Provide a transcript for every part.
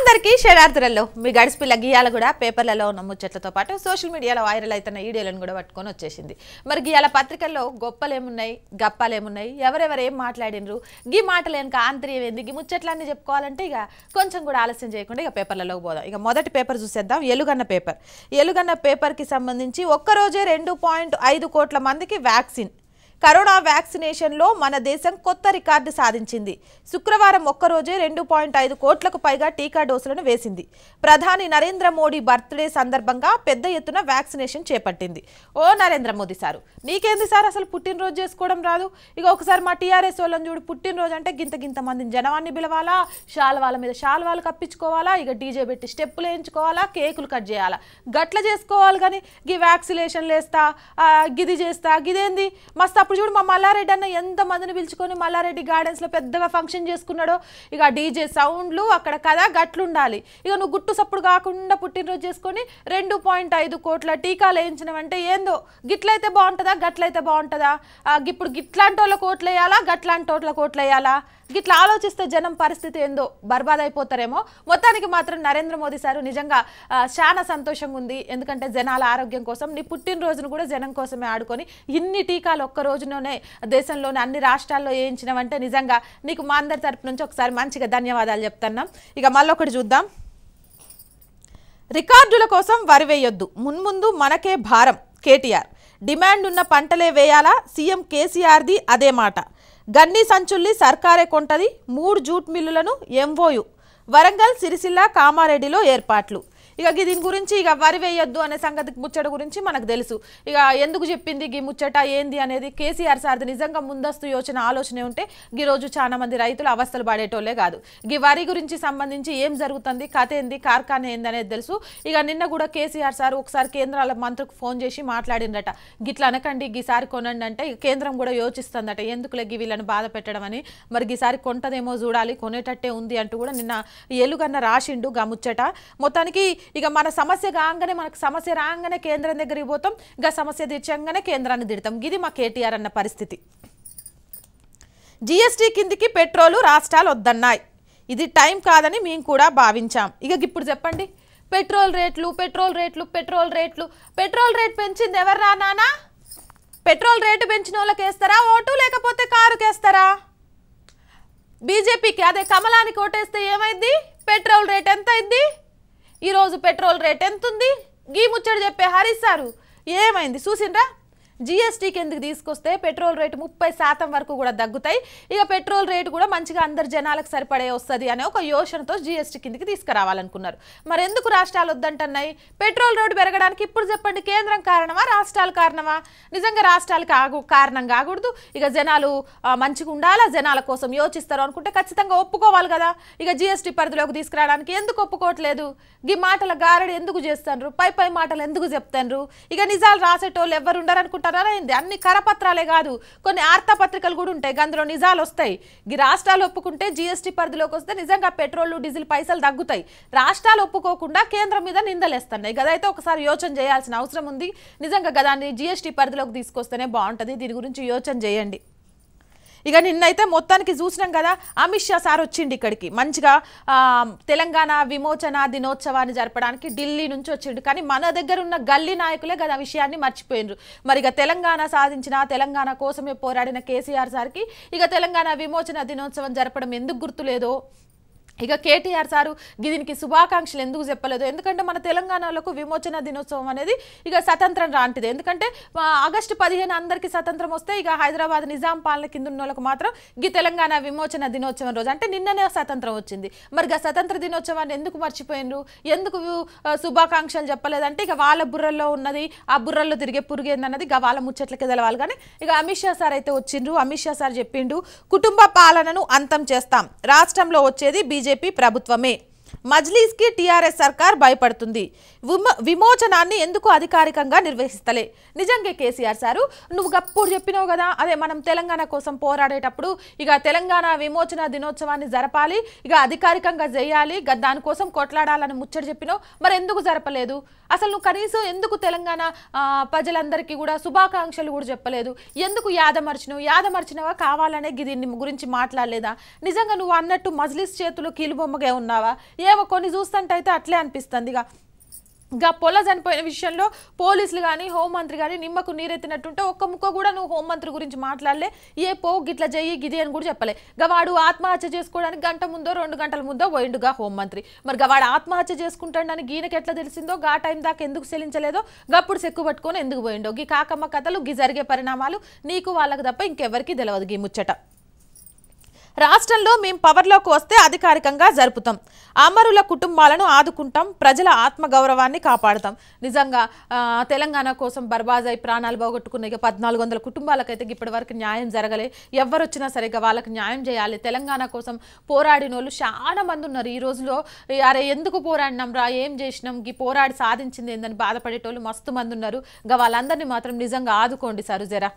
అందరికీ శరార్థులలో మీ గడిచిపిల్ల గీయాల కూడా పేపర్లలో ఉన్న ముచ్చట్లతో పాటు సోషల్ మీడియాలో వైరల్ అవుతున్న వీడియోలను కూడా పట్టుకొని వచ్చేసింది మరి గీయాల పత్రికల్లో గొప్పలేమున్నాయి గప్పాలేమున్నాయి ఎవరెవరు ఏం మాట్లాడినరు గీ మాటలు వెనుక ఆంతర్యం ఏంది గీ ముచ్చట్లన్నీ చెప్పుకోవాలంటే ఇక కొంచెం కూడా ఆలస్యం చేయకుండా ఇక పేపర్లలోకి పోదాం ఇక మొదటి పేపర్ చూసేద్దాం ఎలుగన్న పేపర్ ఎలుగన్న పేపర్కి సంబంధించి ఒక్కరోజే రెండు పాయింట్ ఐదు కోట్ల మందికి వ్యాక్సిన్ కరోనా వ్యాక్సినేషన్లో మన దేశం కొత్త రికార్డు సాధించింది శుక్రవారం ఒక్కరోజే రెండు పాయింట్ ఐదు కోట్లకు పైగా టీకా డోసులను వేసింది ప్రధాని నరేంద్ర మోడీ బర్త్డే సందర్భంగా పెద్ద ఎత్తున వ్యాక్సినేషన్ చేపట్టింది ఓ నరేంద్ర మోదీ సారు నీకేంది సార్ అసలు పుట్టినరోజు చేసుకోవడం రాదు ఇక ఒకసారి మా టీఆర్ఎస్ వాళ్ళని చూడు పుట్టినరోజు అంటే గింత గింత మందిని జనవాన్ని పిలవాలా శాల్వాల మీద శాల్వాలు కప్పించుకోవాలా ఇక డీజే పెట్టి స్టెప్పులు వేయించుకోవాలా కేకులు కట్ చేయాలా గట్ల చేసుకోవాలి కానీ గీ వ్యాక్సినేషన్లు వేస్తా ఆ, గిది చేస్తా గిదేంది మస్తు అప్పుడు చూడు మా మల్లారెడ్డి అన్న ఎంత మందిని పిలుచుకొని మల్లారెడ్డి గార్డెన్స్ లో పెద్దగా ఫంక్షన్ చేసుకున్నాడో ఇక డీజే సౌండ్లు అక్కడ కదా గట్లు ఉండాలి ఇక నువ్వు గుట్టు సప్పుడు కాకుండా పుట్టినరోజు చేసుకొని రెండు పాయింట్ ఐదు కోట్ల టీకాలు వేయించినవంటే ఏందో గిట్లయితే బాగుంటుందా గట్లయితే బాగుంటుందా ఆ, ఇప్పుడు గిట్లాంటి వాళ్ళ కోట్లు వేయాలా గట్లాంటి వాళ్ళ కోట్లు వేయాలా గిట్లా ఆలోచిస్తే జనం పరిస్థితి ఏందో బర్బాద్ అయిపోతారేమో మొత్తానికి మాత్రం నరేంద్ర మోదీ సారు నిజంగా ఆ, చాలా సంతోషంగా ఉంది ఎందుకంటే జనాల ఆరోగ్యం కోసం నీ పుట్టినరోజును కూడా జనం కోసమే ఆడుకొని ఇన్ని టీకాలు ఒక్క రోజులోనే దేశంలోని అన్ని రాష్ట్రాల్లో వేయించినవంటే నిజంగా నీకు మా అందరి తరపు నుంచి ఒకసారి మంచిగా ధన్యవాదాలు చెప్తున్నాం ఇక మళ్ళొకటి చూద్దాం రికార్డుల కోసం వరి వేయొద్దు మున్ముందు మనకే భారం కేటీఆర్ డిమాండ్ ఉన్న పంటలే వేయాలా సీఎం కేసీఆర్ది అదే మాట గన్ని సంచుల్ని సర్కారే కొంటది మూడు జూట్ మిల్లులను ఎంఓయు వరంగల్ సిరిసిల్ల కామారెడ్డిలో ఏర్పాట్లు ఇక గి దీని గురించి ఇక వరి వేయొద్దు అనే సంగతి ముచ్చట గురించి మనకు తెలుసు ఇక ఎందుకు చెప్పింది గీ ముచ్చట ఏంది అనేది కేసీఆర్ సార్ది నిజంగా ముందస్తు యోచన ఆలోచనే ఉంటే ఈ రోజు చాలా మంది రైతులు అవస్థలు పడేటోళ్ళే కాదు గీ వరి గురించి సంబంధించి ఏం జరుగుతుంది కథ ఏంది కార్ఖానా ఏంది అనేది తెలుసు ఇక నిన్న కూడా కేసీఆర్ సార్ ఒకసారి కేంద్రాల మంత్రికి ఫోన్ చేసి మాట్లాడిందట గిట్లా అనకండి గీసారి కొనండి అంటే ఇక కేంద్రం కూడా యోచిస్తుందట ఎందుకులే గి వీళ్ళని బాధ పెట్టడం అని మరి గీసారి కొంటదేమో చూడాలి కొనేటట్టే ఉంది అంటూ కూడా నిన్న ఎలుగన్న రాసిండు గా ముచ్చట మొత్తానికి ఇక మన సమస్య కాగానే మనకు సమస్య రాగానే కేంద్రం దగ్గరికి పోతాం ఇక సమస్య తీర్చంగానే కేంద్రాన్ని తిడతాం ఇది మా కేటీఆర్ అన్న పరిస్థితి జీఎస్టీ కిందికి పెట్రోలు రాష్ట్రాలు వద్దన్నాయి ఇది టైం కాదని మేము కూడా భావించాం ఇక ఇప్పుడు చెప్పండి పెట్రోల్ రేట్లు పెట్రోల్ రేట్లు పెట్రోల్ రేట్లు పెట్రోల్ రేట్ పెంచింది ఎవరు రా నానా పెట్రోల్ రేటు పెంచిన వాళ్ళకి వేస్తారా ఓటు లేకపోతే కారుకి వేస్తారా బీజేపీకి అదే కమలానికి ఓటేస్తే ఏమైంది పెట్రోల్ రేట్ ఎంత అయింది ఈరోజు పెట్రోల్ రేట్ ఎంత ఉంది గీ ముచ్చట చెప్పే హరీష్ సారు ఏమైంది చూసిండ్రా జిఎస్టీకి ఎందుకు తీసుకొస్తే పెట్రోల్ రేటు ముప్పై శాతం వరకు కూడా తగ్గుతాయి ఇక పెట్రోల్ రేటు కూడా మంచిగా అందరు జనాలకు సరిపడే వస్తుంది అనే ఒక యోచనతో జిఎస్టీ కిందకి తీసుకురావాలనుకున్నారు మరి ఎందుకు రాష్ట్రాలు వద్దంటున్నాయి పెట్రోల్ రేటు పెరగడానికి ఇప్పుడు చెప్పండి కేంద్రం కారణమా రాష్ట్రాలు కారణమా నిజంగా రాష్ట్రాలకు ఆగు కారణం కాకూడదు ఇక జనాలు ఆ, మంచిగా ఉండాలా జనాల కోసం యోచిస్తారు అనుకుంటే ఖచ్చితంగా ఒప్పుకోవాలి కదా ఇక జిఎస్టీ పరిధిలోకి తీసుకురావడానికి ఎందుకు ఒప్పుకోవట్లేదు ఈ మాటల గారడి ఎందుకు చేస్తాండ్రు పై పై మాటలు ఎందుకు చెప్తాండ్రు ఇక నిజాలు రాసేటోళ్ళు ఎవరు ఉండరు అనుకుంటారా ఏంది అన్ని కరపత్రాలే కాదు కొన్ని వార్తాపత్రికలు కూడా ఉంటాయి అందులో నిజాలు వస్తాయి ఈ రాష్ట్రాలు ఒప్పుకుంటే జిఎస్టీ పరిధిలోకి వస్తే నిజంగా పెట్రోల్ డీజిల్ పైసలు తగ్గుతాయి రాష్ట్రాలు ఒప్పుకోకుండా కేంద్రం మీద నిందలేస్తున్నాయి గదైతే ఒకసారి యోచన చేయాల్సిన అవసరం ఉంది నిజంగా గదాన్ని జిఎస్టీ పరిధిలోకి తీసుకొస్తేనే బాగుంటుంది దీని గురించి యోచన చేయండి ఇక నిన్నైతే మొత్తానికి చూసినాం కదా అమిత్ షా సార్ వచ్చిండు ఇక్కడికి మంచిగా ఆ, తెలంగాణ విమోచన దినోత్సవాన్ని జరపడానికి ఢిల్లీ నుంచి వచ్చిండు కానీ మన దగ్గర ఉన్న గల్లీ నాయకులే కదా ఆ విషయాన్ని మర్చిపోయినరు మరి ఇక తెలంగాణ సాధించిన తెలంగాణ కోసమే పోరాడిన కేసీఆర్ సార్కి ఇక తెలంగాణ విమోచన దినోత్సవం జరపడం ఎందుకు గుర్తులేదో ఇక కేటీఆర్ సారు దీనికి శుభాకాంక్షలు ఎందుకు చెప్పలేదు ఎందుకంటే మన తెలంగాణలకు విమోచన దినోత్సవం అనేది ఇక స్వతంత్రం రాంటిది ఎందుకంటే ఆ, ఆగస్టు పదిహేను అందరికీ స్వతంత్రం వస్తే ఇక హైదరాబాద్ నిజాం పాలన కింద ఉన్న వాళ్ళకు మాత్రం ఈ తెలంగాణ విమోచన దినోత్సవం రోజు అంటే నిన్ననే స్వతంత్రం వచ్చింది మరి ఇక స్వతంత్ర దినోత్సవాన్ని ఎందుకు మర్చిపోయినరు ఎందుకు ఆ, శుభాకాంక్షలు చెప్పలేదంటే ఇక వాళ్ళ బుర్రల్లో ఉన్నది ఆ బుర్రల్లో తిరిగే పురుగేందన్నది ఇక వాళ్ళ ముచ్చట్లకి తెలవాలి కానీ ఇక అమిత్ షా సార్ అయితే వచ్చిండ్రు అమిత్ షా సార్ చెప్పిండు కుటుంబ పాలనను అంతం చేస్తాం రాష్ట్రంలో వచ్చేది బీజేపీ ప్రభుత్వమే మజ్లీస్కి టీఆర్ఎస్ సర్కార్ భయపడుతుంది విమో విమోచనాన్ని ఎందుకు అధికారికంగా నిర్వహిస్తలే నిజంగా కేసీఆర్ సారు నువ్వు గప్పుడు చెప్పినావు కదా అదే మనం తెలంగాణ కోసం పోరాడేటప్పుడు ఇక తెలంగాణ విమోచన దినోత్సవాన్ని జరపాలి ఇక అధికారికంగా చేయాలి గ- దానికోసం కొట్లాడాలని ముచ్చట చెప్పినావు మరి ఎందుకు జరపలేదు అసలు నువ్వు కనీసం ఎందుకు తెలంగాణ ఆ, ప్రజలందరికీ కూడా శుభాకాంక్షలు కూడా చెప్పలేదు ఎందుకు యాదమర్చినవు యాదమర్చినవా కావాలనే గి- దీన్ని గురించి మాట్లాడలేదా నిజంగా నువ్వు అన్నట్టు మజ్లిస్ చేతులు కీలుబొమ్మగా ఉన్నావా ఏమో కొన్ని చూస్తుంటే అయితే అట్లే అనిపిస్తుంది ఇక ఇంకా పొల చనిపోయిన విషయంలో పోలీసులు కానీ హోంమంత్రి కానీ నిమ్మకు నీరెత్తినట్టుంటే ఒక్క ముక్క కూడా నువ్వు హోంమంత్రి గురించి మాట్లాడలే ఏ పో గిట్ల చెయ్యి గిది అని కూడా చెప్పలే గా వాడు ఆత్మహత్య చేసుకోవడానికి గంట ముందో రెండు గంటల ముందో పోయిండుగా హోంమంత్రి మరి గా వాడు ఆత్మహత్య చేసుకుంటాడని గీనకి ఎట్లా తెలిసిందో గా టైం దాకా ఎందుకు చెల్లించలేదో గప్పుడు సెక్కు పట్టుకొని ఎందుకు పోయిండో గీ కాకమ్మ కథలు గీ జరిగే పరిణామాలు నీకు వాళ్ళకి తప్ప ఇంకెవరికి తెలియదు గీ ముచ్చట రాష్ట్రంలో మేము పవర్లోకి వస్తే అధికారికంగా జరుపుతాం అమరుల కుటుంబాలను ఆదుకుంటాం ప్రజల ఆత్మగౌరవాన్ని కాపాడుతాం నిజంగా ఆ, తెలంగాణ కోసం బర్బాజై ప్రాణాలు పోగొట్టుకున్న ఇక పద్నాలుగు వందల కుటుంబాలకైతే ఇప్పటి వరకు న్యాయం జరగలే ఎవరు వచ్చినా సరే ఇక వాళ్ళకి న్యాయం చేయాలి తెలంగాణ కోసం పోరాడిన వాళ్ళు చాలా మంది ఉన్నారు ఈ రోజులో "ఏ, అరే ఎందుకు పోరాడినాం రా ఏం చేసినాం ఈ పోరాడి సాధించింది ఏందని బాధపడేటోళ్ళు మస్తు మంది ఉన్నారు ఇక వాళ్ళందరినీ మాత్రం నిజంగా ఆదుకోండి సారు జరా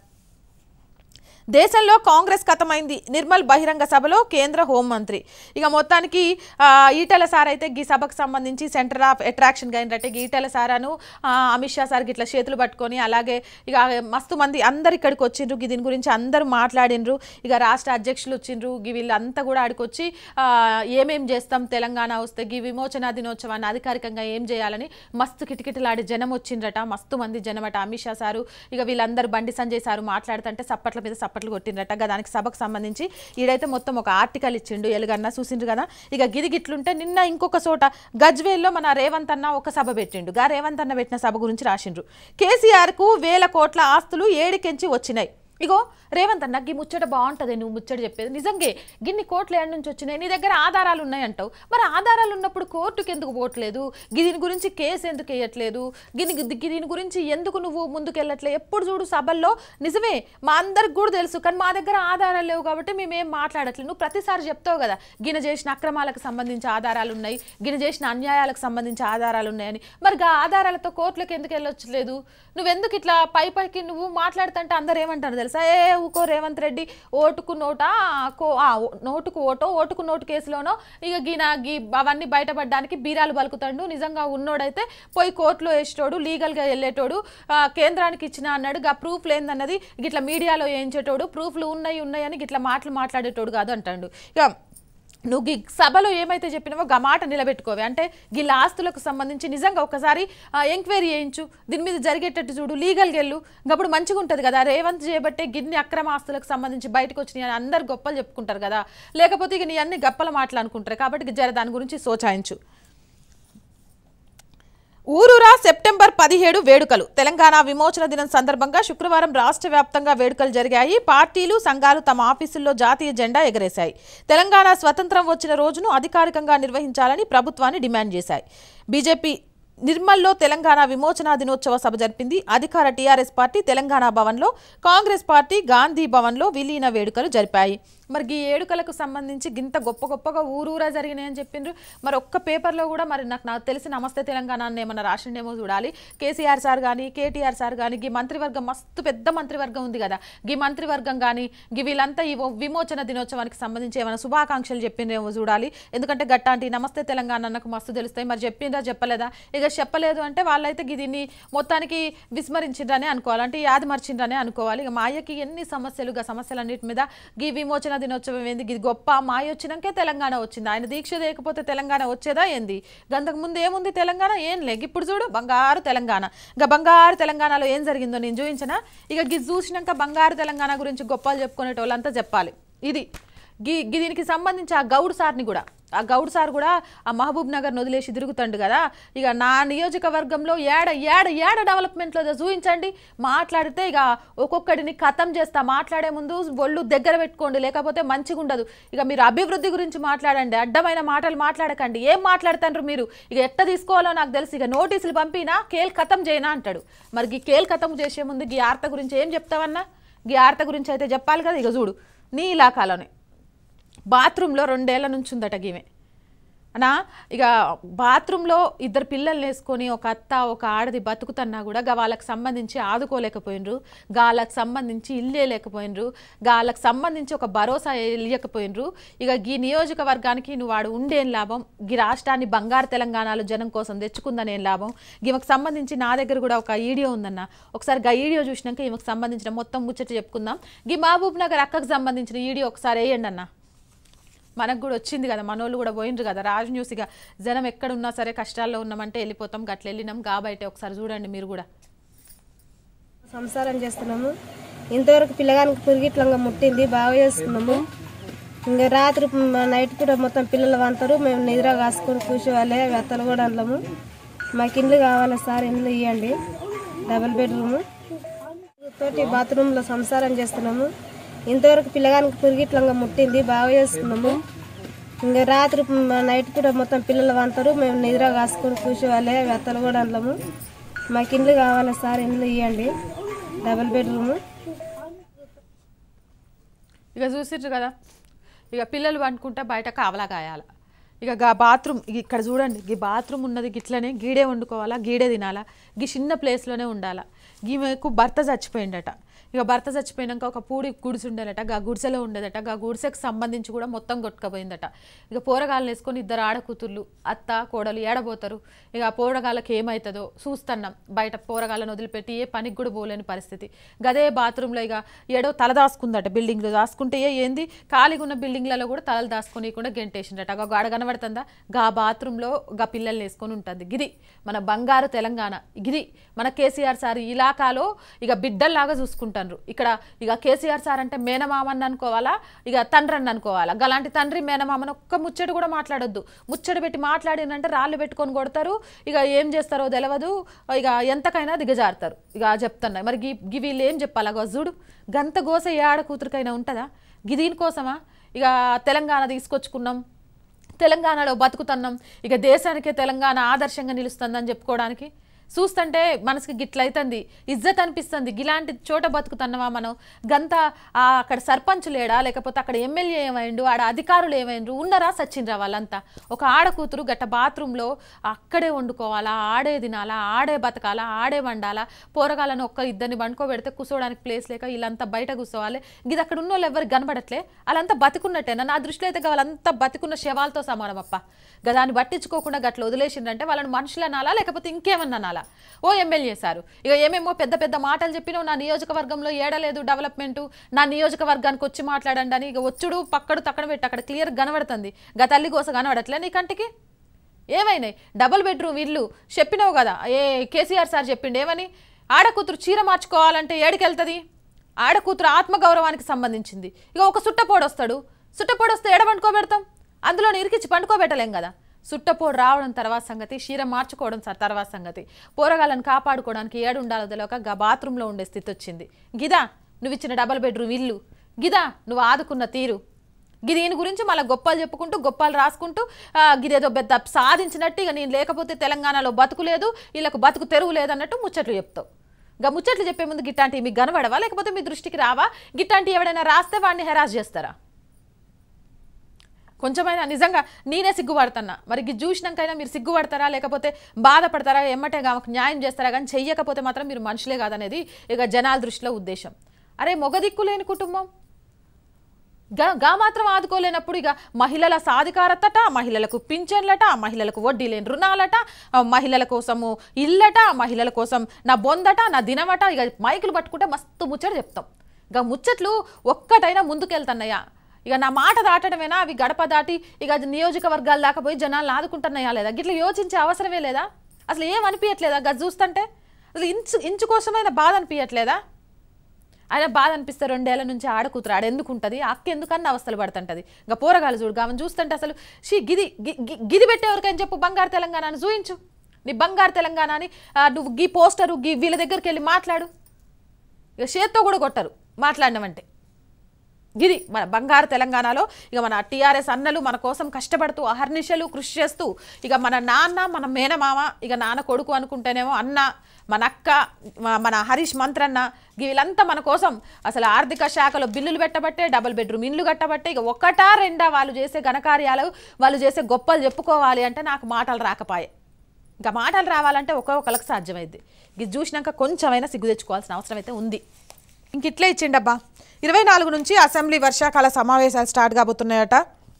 దేశంలో కాంగ్రెస్ కథమైంది నిర్మల్ బహిరంగ సభలో కేంద్ర హోంమంత్రి ఇక మొత్తానికి ఆ, ఈటెల సార్ అయితే ఈ సభకు సంబంధించి సెంటర్ ఆఫ్ అట్రాక్షన్గా ఏంటంటే ఈటెల సారాను ఆ, అమిత్ షా సార్కి ఇట్లా చేతులు పట్టుకొని అలాగే ఇక మస్తు మంది అందరు ఇక్కడికి వచ్చిండ్రు గి దీని గురించి అందరూ మాట్లాడినరు ఇక రాష్ట్ర అధ్యక్షులు వచ్చిండ్రు గి వీళ్ళంతా కూడా ఆడికి వచ్చి ఆ, ఏమేం చేస్తాం తెలంగాణ వస్తే ఈ విమోచన దినోత్సవాన్ని అధికారికంగా ఏం చేయాలని మస్తు కిటకిటలాడి జనం వచ్చిండ్రట మస్తు మంది జనమట అమిత్ షా సారు ఇక వీళ్ళందరూ బండి సంజయ్ సారు మాట్లాడుతుంటే సప్పట్ల మీద సప్పట్లు కొట్టిండ్రట గా దానికి సభకు సంబంధించి ఈడైతే మొత్తం ఒక ఆర్టికల్ ఇచ్చిండు ఎలుగన్న చూసిండ్రు కదా ఇక గిది గిట్లుంటే నిన్న ఇంకొక చోట గజ్వేల్లో మన రేవంత్ అన్న ఒక సభ పెట్టిండు గా రేవంత్ అన్న పెట్టిన సభ గురించి రాసిండ్రు కేసీఆర్కు వేల కోట్ల ఆస్తులు ఏడికెంచి వచ్చినాయి ఇగో రేవంత్ అన్న గీ ముచ్చట బాగుంటుంది నువ్వు ముచ్చట చెప్పేది నిజంగే గిన్ని కోట్లు ఏడు నుంచి వచ్చినాయి నీ దగ్గర ఆధారాలు ఉన్నాయంటావు మరి ఆధారాలు ఉన్నప్పుడు కోర్టుకి ఎందుకు పోవట్లేదు గి దీని గురించి కేసు ఎందుకు వేయట్లేదు గిని గి దీని గురించి ఎందుకు నువ్వు ముందుకు వెళ్ళట్లేదు ఎప్పుడు చూడు సభల్లో నిజమే మా అందరికి కూడా తెలుసు కానీ మా దగ్గర ఆధారాలు లేవు కాబట్టి మేమేం మాట్లాడట్లేదు నువ్వు ప్రతిసారి చెప్తావు కదా గిన చేసిన అక్రమాలకు సంబంధించి ఆధారాలు ఉన్నాయి గిన చేసిన అన్యాయాలకు సంబంధించి ఆధారాలు ఉన్నాయని మరి గా ఆధారాలతో కోర్టులకు ఎందుకు వెళ్ళొచ్చలేదు నువ్వెందుకు ఇట్లా పై పైకి నువ్వు మాట్లాడుతుంటే అందరు ఏమంటారు తెలుసా ఏ ఊకో రేవంత్ రెడ్డి ఓటుకు నోటా కో ఆ, ఓ- నోటుకు ఓటో ఓటుకు నోటు కేసులోనో ఇక గీన గీ అవన్నీ బయటపడడానికి బీరాలు పలుకుతాడు నిజంగా ఉన్నోడైతే పోయి కోర్టులో వేసేటోడు లీగల్గా వెళ్ళేటోడు ఆ, కేంద్రానికి ఇచ్చిన అన్నాడు గా ప్రూఫ్ లేదన్నది గిట్లా మీడియాలో వేయించేటోడు ప్రూఫ్లు ఉన్నాయి ఉన్నాయని గిట్లా మాటలు మాట్లాడేటోడు కాదు అంటాడు ఇక నువ్వు ఈ సభలో ఏమైతే చెప్పినావో గా మాట నిలబెట్టుకోవే అంటే వీళ్ళ ఆస్తులకు సంబంధించి నిజంగా ఒకసారి ఎంక్వైరీ చేయించు దీని మీద జరిగేటట్టు చూడు లీగల్గా వెళ్ళు అప్పుడు మంచిగా ఉంటుంది కదా రేవంత్ చేయబట్టే గిన్ని అక్రమ ఆస్తులకు సంబంధించి బయటకు వచ్చినాయి అని అందరు గొప్పలు చెప్పుకుంటారు కదా లేకపోతే ఇక నీ అన్ని గప్పల మాటలు అనుకుంటారు కాబట్టి ఇక జర దాని గురించి సోచాయించు ఊరూరా సెప్టెంబర్ పదిహేడు వేడుకలు తెలంగాణ విమోచన దినం సందర్భంగా శుక్రవారం రాష్ట్ర వ్యాప్తంగా వేడుకలు జరిగాయి పార్టీలు సంఘాలు తమ ఆఫీసుల్లో జాతీయ జెండా ఎగరేశాయి తెలంగాణ స్వతంత్రం వచ్చిన రోజును అధికారికంగా నిర్వహించాలని ప్రభుత్వాన్ని డిమాండ్ చేశాయి బీజేపీ నిర్మల్లో తెలంగాణ విమోచన దినోత్సవ సభ జరిపింది అధికార టీఆర్ఎస్ పార్టీ తెలంగాణ భవన్లో కాంగ్రెస్ పార్టీ గాంధీ భవన్లో విలీన వేడుకలు జరిపాయి మరి ఈ ఏడుకలకు సంబంధించి గింత గొప్ప గొప్పగా ఊరూరా జరిగినాయని చెప్పిండ్రు మరి ఒక్క పేపర్లో కూడా మరి నాకు నాకు తెలిసి నమస్తే తెలంగాణ అని ఏమన్నా రాసిండేమో చూడాలి కేసీఆర్ సార్ కానీ కేటీఆర్ సార్ కానీ ఈ మంత్రివర్గం మస్తు పెద్ద మంత్రివర్గం ఉంది కదా ఈ మంత్రివర్గం కానీ ఈ వీళ్ళంతా ఈ విమోచన దినోత్సవానికి సంబంధించి ఏమైనా శుభాకాంక్షలు చెప్పిండ్రేమో చూడాలి ఎందుకంటే గట్టాంటి నమస్తే తెలంగాణ అన్నకు మస్తు తెలుస్తాయి మరి చెప్పిందా చెప్పలేదా ఇక చెప్పలేదు అంటే వాళ్ళైతే గి దీన్ని మొత్తానికి విస్మరించిండ్రనే అనుకోవాలి అంటే యాది మర్చిండ్రనే అనుకోవాలి ఇక మాయకి ఎన్ని సమస్యలు గా సమస్యలన్నిటి మీద గీ విమోచన దినోత్సవం ఏంది ఇది గొప్ప మాయ వచ్చినాకే తెలంగాణ వచ్చింది ఆయన దీక్ష లేకపోతే తెలంగాణ వచ్చేదా ఏంది గంతకు ముందు ఏముంది తెలంగాణ ఏం లేదు ఇప్పుడు చూడు బంగారు తెలంగాణ ఇక బంగారు తెలంగాణలో ఏం జరిగిందో నేను చూపించిన ఇక గిది చూసినాక బంగారు తెలంగాణ గురించి గొప్పలు చెప్పుకునేటోళ్ళంతా చెప్పాలి ఇది గి గి దీనికి సంబంధించి ఆ గౌడ్ సార్ని కూడా ఆ గౌడ్ సార్ కూడా ఆ మహబూబ్ నగర్ వదిలేసి తిరుగుతాడు కదా ఇక నా నియోజకవర్గంలో ఏడ ఏడ ఏడ డెవలప్మెంట్లో చూపించండి మాట్లాడితే ఇక ఒక్కొక్కడిని ఖతం చేస్తా మాట్లాడే ముందు ఒళ్ళు దగ్గర పెట్టుకోండి లేకపోతే మంచిగా ఉండదు ఇక మీరు అభివృద్ధి గురించి మాట్లాడండి అడ్డమైన మాటలు మాట్లాడకండి ఏం మాట్లాడుతాండ్రు మీరు ఇక ఎట్ట తీసుకోవాలో నాకు తెలుసు ఇక నోటీసులు పంపినా కేల్ ఖతం చేయనా అంటాడు మరి ఈ కేల్ ఖతం చేసే ముందు ఈ ఆర్త గురించి ఏం చెప్తావన్నా ఈ ఆర్త గురించి అయితే చెప్పాలి కదా ఇక చూడు నీ ఇలాకాలోనే బాత్రూంలో రెండేళ్ల నుంచి ఉందట గీమె అనా ఇక బాత్రూంలో ఇద్దరు పిల్లల్ని వేసుకొని ఒక అత్త ఒక ఆడది బతుకుతన్నా కూడా గా వాళ్ళకి సంబంధించి ఆదుకోలేకపోయినరు గాళ్ళకి సంబంధించి ఇల్లే లేకపోయినరు గాళ్ళకి సంబంధించి ఒక భరోసా ఇయ్యకపోయినరు ఇక ఈ నియోజకవర్గానికి నువ్వు వాడు ఉండేం లాభం ఈ రాష్ట్రాన్ని బంగారు తెలంగాణలో జనం కోసం తెచ్చుకుందనేం లాభం ఈమెకు సంబంధించి నా దగ్గర కూడా ఒక వీడియో ఉందన్న ఒకసారి గా వీడియో చూసినాక ఈమెకు సంబంధించిన మొత్తం ముచ్చట చెప్పుకుందాం ఈ మహబూబ్ నగర్ అక్కకు సంబంధించిన వీడియో ఒకసారి వేయండి అన్న మనకు కూడా వచ్చింది కదా మనోళ్ళు కూడా పోయిండ్రు కదా రాజు న్యూస్ ఇక జనం ఎక్కడున్నా సరే కష్టాల్లో ఉన్నామంటే వెళ్ళిపోతాం గట్ల వెళ్ళినాం కాబట్టే ఒకసారి చూడండి మీరు కూడా సంసారం చేస్తున్నాము ఇంతవరకు పిల్లగానికి పురిగిట్లంగా ముట్టింది బాగా చేస్తున్నాము ఇంకా రాత్రి మ- నైట్ కూడా మొత్తం పిల్లలు వంతారు మేము నిద్ర కాసుకొని కూర్చోవాలి వెత్తలు కూడా అంటాము మాకు ఇండ్లు కావాలి సార్ ఇండ్లు ఇవ్వండి డబుల్ బెడ్రూమ్ తోటి బాత్రూంలో సంసారం చేస్తున్నాము ఇంతవరకు పిల్లగానికి పురిగిట్లంగా ముట్టింది బాగా చేస్తున్నాము ఇంకా రాత్రి మ- నైట్ కూడా మొత్తం పిల్లలు వంతారు మేము నిద్ర కాసుకొని కూర్చోవాలి వెత్తలు కూడా అంటాము మాకు ఇండ్లు కావాలి సార్ ఇండ్లు ఇవ్వండి డబుల్ బెడ్రూమ్ ఇక చూసిర్రు కదా ఇక పిల్లలు వండుకుంటే బయట కావలా కాయాల ఇక గా బాత్రూమ్ ఇక ఇక్కడ చూడండి ఈ బాత్రూమ్ ఉన్నది గిట్లనే గీడే వండుకోవాలా గీడే తినాలా గీ చిన్న ప్లేస్లోనే ఉండాలా ఈమెకు భర్త చచ్చిపోయిండట ఇక భర్త చచ్చిపోయినాక ఒక పూడి గుడిసె ఉండేదట గా గుడిసెలో ఉండేదట గా గుడిసెకు సంబంధించి కూడా మొత్తం కొట్టుకపోయిందట ఇక పోరగాళ్ళు వేసుకొని ఇద్దరు ఆడకూతుర్లు అత్త కోడలు ఏడబోతారు ఇక ఆ పోరగాళ్ళకి ఏమవుతుందో చూస్తున్నాం బయట పోరగాళ్ళని వదిలిపెట్టి ఏ పనికి కూడా పోలేని పరిస్థితి గదే బాత్రూంలో ఇక ఏడో తల దాసుకుందట బిల్డింగ్లో దాసుకుంటే ఏ ఏంది ఖాళీగా ఉన్న బిల్డింగ్లలో కూడా తలలు దాచుకోనీయకుండా గెంటేసిండట గా గాడ కనబడుతుందా గా బాత్రూంలో గా పిల్లల్ని వేసుకొని ఉంటుంది గిది మన బంగారు తెలంగాణ గిది మన కేసీఆర్ సార్ ఈ ఇలాకాలో ఇక బిడ్డల్లాగా చూసుకుంటారు ఇక్కడ ఇక కేసీఆర్ సార్ అంటే మేనమామని అనుకోవాలా ఇక తండ్రి అని అనుకోవాలా గలాంటి తండ్రి మేనమామని ఒక్క ముచ్చట కూడా మాట్లాడొద్దు ముచ్చట పెట్టి మాట్లాడినంటే రాళ్ళు పెట్టుకొని కొడతారు ఇక ఏం చేస్తారో తెలియదు ఇక ఎంతకైనా దిగజారుతారు ఇక చెప్తున్నా మరి గి గి వీళ్ళు ఏం చెప్పాలా గజుడు గంత గోస ఏ ఆడ కూతురికైనా ఉంటుందా గి దీనికోసమా ఇక తెలంగాణ తీసుకొచ్చుకున్నాం తెలంగాణలో బతుకుతున్నాం ఇక దేశానికే తెలంగాణ ఆదర్శంగా నిలుస్తుందని చెప్పుకోవడానికి చూస్తుంటే మనసుకి గిట్లయితుంది ఇజ్జత్ అనిపిస్తుంది ఇలాంటి చోట బతుకుతున్నామా మనం గంత ఆ అక్కడ సర్పంచ్ లేడా లేకపోతే అక్కడ ఎమ్మెల్యే ఏమైండు ఆడ అధికారులు ఏమైండ్రు ఉన్నారా సచ్చిండ్రా వాళ్ళంతా ఒక ఆడ కూతురు గట్ట బాత్రూంలో అక్కడే వండుకోవాలా ఆడే తినాలా ఆడే బతకాలా ఆడే వండాలా పోరగాలను ఒక్క ఇద్దరిని వండుకోబెడితే కూర్చోవడానికి ప్లేస్ లేక వీళ్ళంతా బయట కూర్చోవాలి ఇది అక్కడ ఉన్న వాళ్ళు ఎవరికి కనబడట్లే వాళ్ళంతా బతికున్నట్టేనా నా దృష్టిలో అయితే వాళ్ళంతా బతికున్న శవాలతో సమానం అప్ప గదాన్ని పట్టించుకోకుండా గట్ల వదిలేసిండ్రంటే వాళ్ళని మనుషులు అనాలా లేకపోతే ఇంకేమన్నా అనాలా ఓ ఎమ్మెల్యే సారు ఇక ఏమేమో పెద్ద పెద్ద మాటలు చెప్పినావు నా నియోజకవర్గంలో ఏడలేదు డెవలప్మెంట్ నా నియోజకవర్గానికి వచ్చి మాట్లాడండి అని ఇక వచ్చుడు పక్కడు తక్కడ పెట్టి అక్కడ క్లియర్ కనబడుతుంది గా తల్లి కోస కనబడట్లే నీ కంటికి ఏమైనాయి డబుల్ బెడ్రూమ్ ఇల్లు చెప్పినావు కదా ఏ కేసీఆర్ సార్ చెప్పిండు ఏమని ఆడకూతురు చీర మార్చుకోవాలంటే ఏడికెళ్తుంది ఆడకూతురు ఆత్మగౌరవానికి సంబంధించింది ఇక ఒక సుట్టపోడు వస్తాడు సుట్టపోడు వస్తే ఎడ పండుకోబెడతాం అందులో ఇరికిచ్చి పండుకోబెట్టలేం కదా సుట్టపోడు రావడం తర్వాత సంగతి చీర మార్చుకోవడం సార్ తర్వాత సంగతి పోరగాళ్ళని కాపాడుకోవడానికి ఏడు ఉండాలో తెలియక గా బాత్రూంలో ఉండే స్థితి వచ్చింది గిదా నువ్వు ఇచ్చిన డబల్ బెడ్రూమ్ ఇల్లు గిదా నువ్వు ఆదుకున్న తీరు గి దీని గురించి మళ్ళీ గొప్పలు చెప్పుకుంటూ గొప్పలు రాసుకుంటూ ఆ, గిదేదో పెద్ద సాధించినట్టు ఇక నేను లేకపోతే తెలంగాణలో బతుకు లేదు వీళ్ళకు బతుకు తెరువు లేదన్నట్టు ముచ్చట్లు చెప్తావు గా ముచ్చట్లు చెప్పే ముందు గిట్టాంటివి మీకు కనబడవా లేకపోతే మీ దృష్టికి రావా గిట్టాంటి ఎవడైనా రాస్తే వాడిని హెరాస్ చేస్తారా కొంచెమైనా నిజంగా నేనే సిగ్గుపడుతున్నా మరి ఇది చూసినాకైనా మీరు సిగ్గుపడతారా లేకపోతే బాధపడతారా ఎమ్మటే ఆమెకు న్యాయం చేస్తారా కానీ చెయ్యకపోతే మాత్రం మీరు మనుషులే కాదనేది ఇక జనాల దృష్టిలో ఉద్దేశం అరే మొగ దిక్కు లేని కుటుంబం గా గా మాత్రం ఆదుకోలేనప్పుడు ఇక మహిళల సాధికారతట మహిళలకు పింఛన్లట మహిళలకు వడ్డీ లేని రుణాలట ఆ, మహిళల కోసము ఇల్లట మహిళల కోసం నా బొందట నా దినమట ఇక మైకులు పట్టుకుంటే మస్తు ముచ్చట చెప్తాం ఇక ముచ్చట్లు ఒక్కటైనా ముందుకెళ్తున్నాయా ఇక నా మాట దాటడమేనా అవి గడప దాటి ఇక అది నియోజకవర్గాల దాకా పోయి జనాలను ఆదుకుంటున్నాయా లేదా గిట్ల యోచించే అవసరమే లేదా అసలు ఏం అనిపించట్లేదా గది చూస్తుంటే అసలు ఇంచు ఇంచు కోసమైనా బాధ అనిపించట్లేదా ఆయన బాధ అనిపిస్తే రెండేళ్ల నుంచి ఆడకూతురు ఆడ ఎందుకు ఉంటుంది అక్క ఎందుకన్నా అవస్థలు పడుతుంటది ఇంకా పోరగాలు చూడు ఆమెను చూస్తుంటే అసలు షీ గిది గి- గి- గిది పెట్టేవరకని చెప్పు బంగారు తెలంగాణ అని చూయించు నీ బంగారు తెలంగాణ అని ఆ, నువ్వు గీ పోస్టరు గీ వీళ్ళ దగ్గరికి వెళ్ళి మాట్లాడు ఇక చేత్తో కూడా కొట్టరు మాట్లాడినామంటే ఇది మన బంగారు తెలంగాణలో ఇక మన టీఆర్ఎస్ అన్నలు మన కోసం కష్టపడుతూ అహర్నిశలు కృషి చేస్తూ ఇక మన నాన్న మన మేనమామ ఇక నాన్న కొడుకు అనుకుంటేనేమో అన్న మన అక్క మ- మన హరీష్ మంత్రన్న వీళ్ళంతా మన కోసం అసలు ఆర్థిక శాఖలో బిల్లులు పెట్టబట్టే డబుల్ బెడ్రూమ్ ఇల్లు కట్టబట్టే ఇక ఒకటా రెండా వాళ్ళు చేసే ఘనకార్యాలు వాళ్ళు చేసే గొప్పలు చెప్పుకోవాలి అంటే నాకు మాటలు రాకపాయే ఇంకా మాటలు రావాలంటే ఒక్కొక్కరికి సాధ్యమైంది ఇది చూసినాక కొంచెమైనా సిగ్గు తెచ్చుకోవాల్సిన అవసరం అయితే ఉంది ఇంక ఇట్లే ఇచ్చిండబ్బా ఇరవై నాలుగు నుంచి అసెంబ్లీ వర్షాకాల సమావేశాలు స్టార్ట్ కాబోతున్నాయట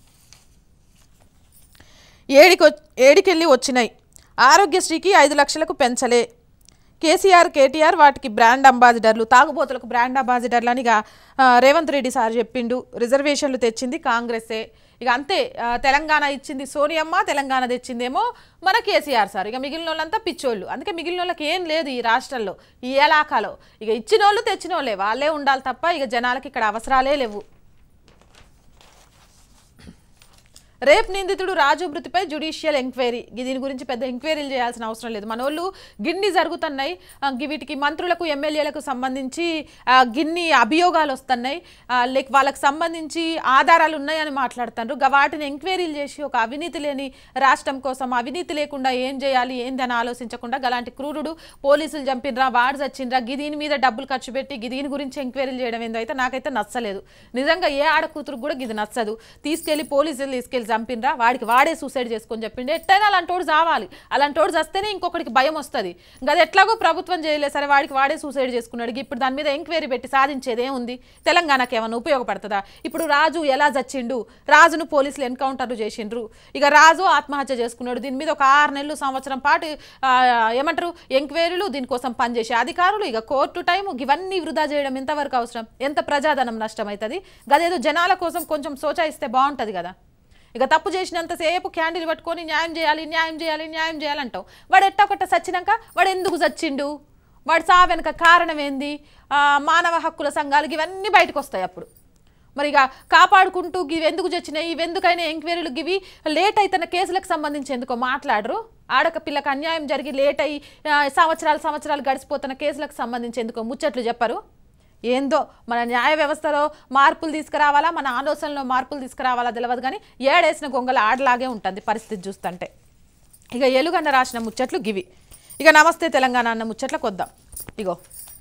ఏడికి వచ్- ఏడికెళ్ళి వచ్చినాయి ఆరోగ్యశ్రీకి ఐదు లక్షలకు పెంచలే కేసీఆర్ కేటీఆర్ వాటికి బ్రాండ్ అంబాసిడర్లు తాగుబోతులకు బ్రాండ్ అంబాసిడర్లు అని ఇక, ఆ, రేవంత్ రెడ్డి సార్ చెప్పిండు రిజర్వేషన్లు తెచ్చింది కాంగ్రెసే ఇక అంతే ఆ, తెలంగాణ ఇచ్చింది సోనియమ్మ తెలంగాణ తెచ్చిందేమో మన కేసీఆర్ సార్ ఇక మిగిలిన వాళ్ళంతా పిచ్చోళ్ళు అందుకే మిగిలిన వాళ్ళకి ఏం లేదు ఈ రాష్ట్రంలో ఈ ఎలాకాలో ఇక ఇచ్చిన వాళ్ళు తెచ్చిన వాళ్ళే వాళ్ళే ఉండాలి తప్ప ఇక జనాలకి ఇక్కడ అవసరాలే లేవు రేప్ నిందితుడు రాజు మృతిపై జ్యుడిషియల్ ఎంక్వైరీ గి- దీని గురించి పెద్ద ఎంక్వైరీలు చేయాల్సిన అవసరం లేదు మన వాళ్ళు గిన్ని జరుగుతున్నాయి ఆ, గి- వీటికి మంత్రులకు ఎమ్మెల్యేలకు సంబంధించి ఆ, గిన్ని అభియోగాలు వస్తున్నాయి ఆ, లైక్ వాళ్ళకి సంబంధించి ఆధారాలు ఉన్నాయని మాట్లాడుతున్నారు గా వాటిని ఎంక్వైరీలు చేసి ఒక అవినీతి లేని రాష్ట్రం కోసం అవినీతి లేకుండా ఏం చేయాలి ఏందని ఆలోచించకుండా గలాంటి క్రూరుడు పోలీసులు చంపినరా వాడు చచ్చిండ్రా గి దీని మీద డబ్బులు ఖర్చు పెట్టి గి దీని గురించి ఎంక్వైరీలు చేయడం ఏందో అయితే నాకైతే నచ్చలేదు నిజంగా ఏ ఆడ కూతురు కూడా ఇది నచ్చదు తీసుకెళ్లి పోలీసులు తీసుకెళ్లి చంపినరా వాడికి వాడే సూసైడ్ చేసుకొని చెప్పిండే ఎట్టయినా అలాంటోడు చావాలి అలాంటోడు చస్తేనే ఇంకొకటికి భయం వస్తుంది ఇంకా అది ఎట్లాగో ప్రభుత్వం చేయలేదు సరే వాడికి వాడే సూసైడ్ చేసుకున్నాడు ఇప్పుడు దాని మీద ఎంక్వైరీ పెట్టి సాధించేది ఏముంది తెలంగాణకి ఏమైనా ఉపయోగపడుతుందా ఇప్పుడు రాజు ఎలా చచ్చిండు రాజును పోలీసులు ఎన్కౌంటర్లు చేసిండ్రు ఇక రాజు ఆత్మహత్య చేసుకున్నాడు దీని మీద ఒక ఆరు నెలలు సంవత్సరం పాటు ఆ, ఏమంటారు ఎంక్వైరీలు దీనికోసం పనిచేసే అధికారులు ఇక కోర్టు టైం ఇవన్నీ వృధా చేయడం ఎంతవరకు అవసరం ఎంత ప్రజాధనం నష్టమవుతుంది గదేదో జనాల కోసం కొంచెం సోచాయిస్తే బాగుంటుంది కదా ఇక తప్పు చేసినంతసేపు క్యాండిల్ పట్టుకొని న్యాయం చేయాలి న్యాయం చేయాలి న్యాయం చేయాలంటావు వాడు ఎట్టా కొట్ట చచ్చినాక వాడు ఎందుకు చచ్చిండు వాడు సా వెనక కారణం ఏంది ఆ, మానవ హక్కుల సంఘాలు ఇవన్నీ బయటకు వస్తాయి అప్పుడు మరి ఇక కాపాడుకుంటూ ఇవి ఎందుకు చచ్చినాయి ఇవి ఎందుకైనా ఎంక్వైరీలు ఇవి లేట్ అవుతున్న కేసులకు సంబంధించి ఎందుకో మాట్లాడరు ఆడక పిల్లకి అన్యాయం జరిగి లేట్ అయ్యి ఆ, సంవత్సరాలు సంవత్సరాలు గడిచిపోతున్న కేసులకు సంబంధించి ఎందుకో ముచ్చట్లు చెప్పరు ఏందో మన న్యాయ వ్యవస్థలో మార్పులు తీసుకురావాలా మన ఆలోచనలో మార్పులు తీసుకురావాలా తెలియదు కానీ ఏడేసిన గొంగల ఆడలాగే ఉంటుంది పరిస్థితి చూస్తుంటే ఇక ఎలుగన్న రాసిన ముచ్చట్లు గివి ఇక నమస్తే తెలంగాణ అన్న ముచ్చట్లకు వద్దాం ఇగో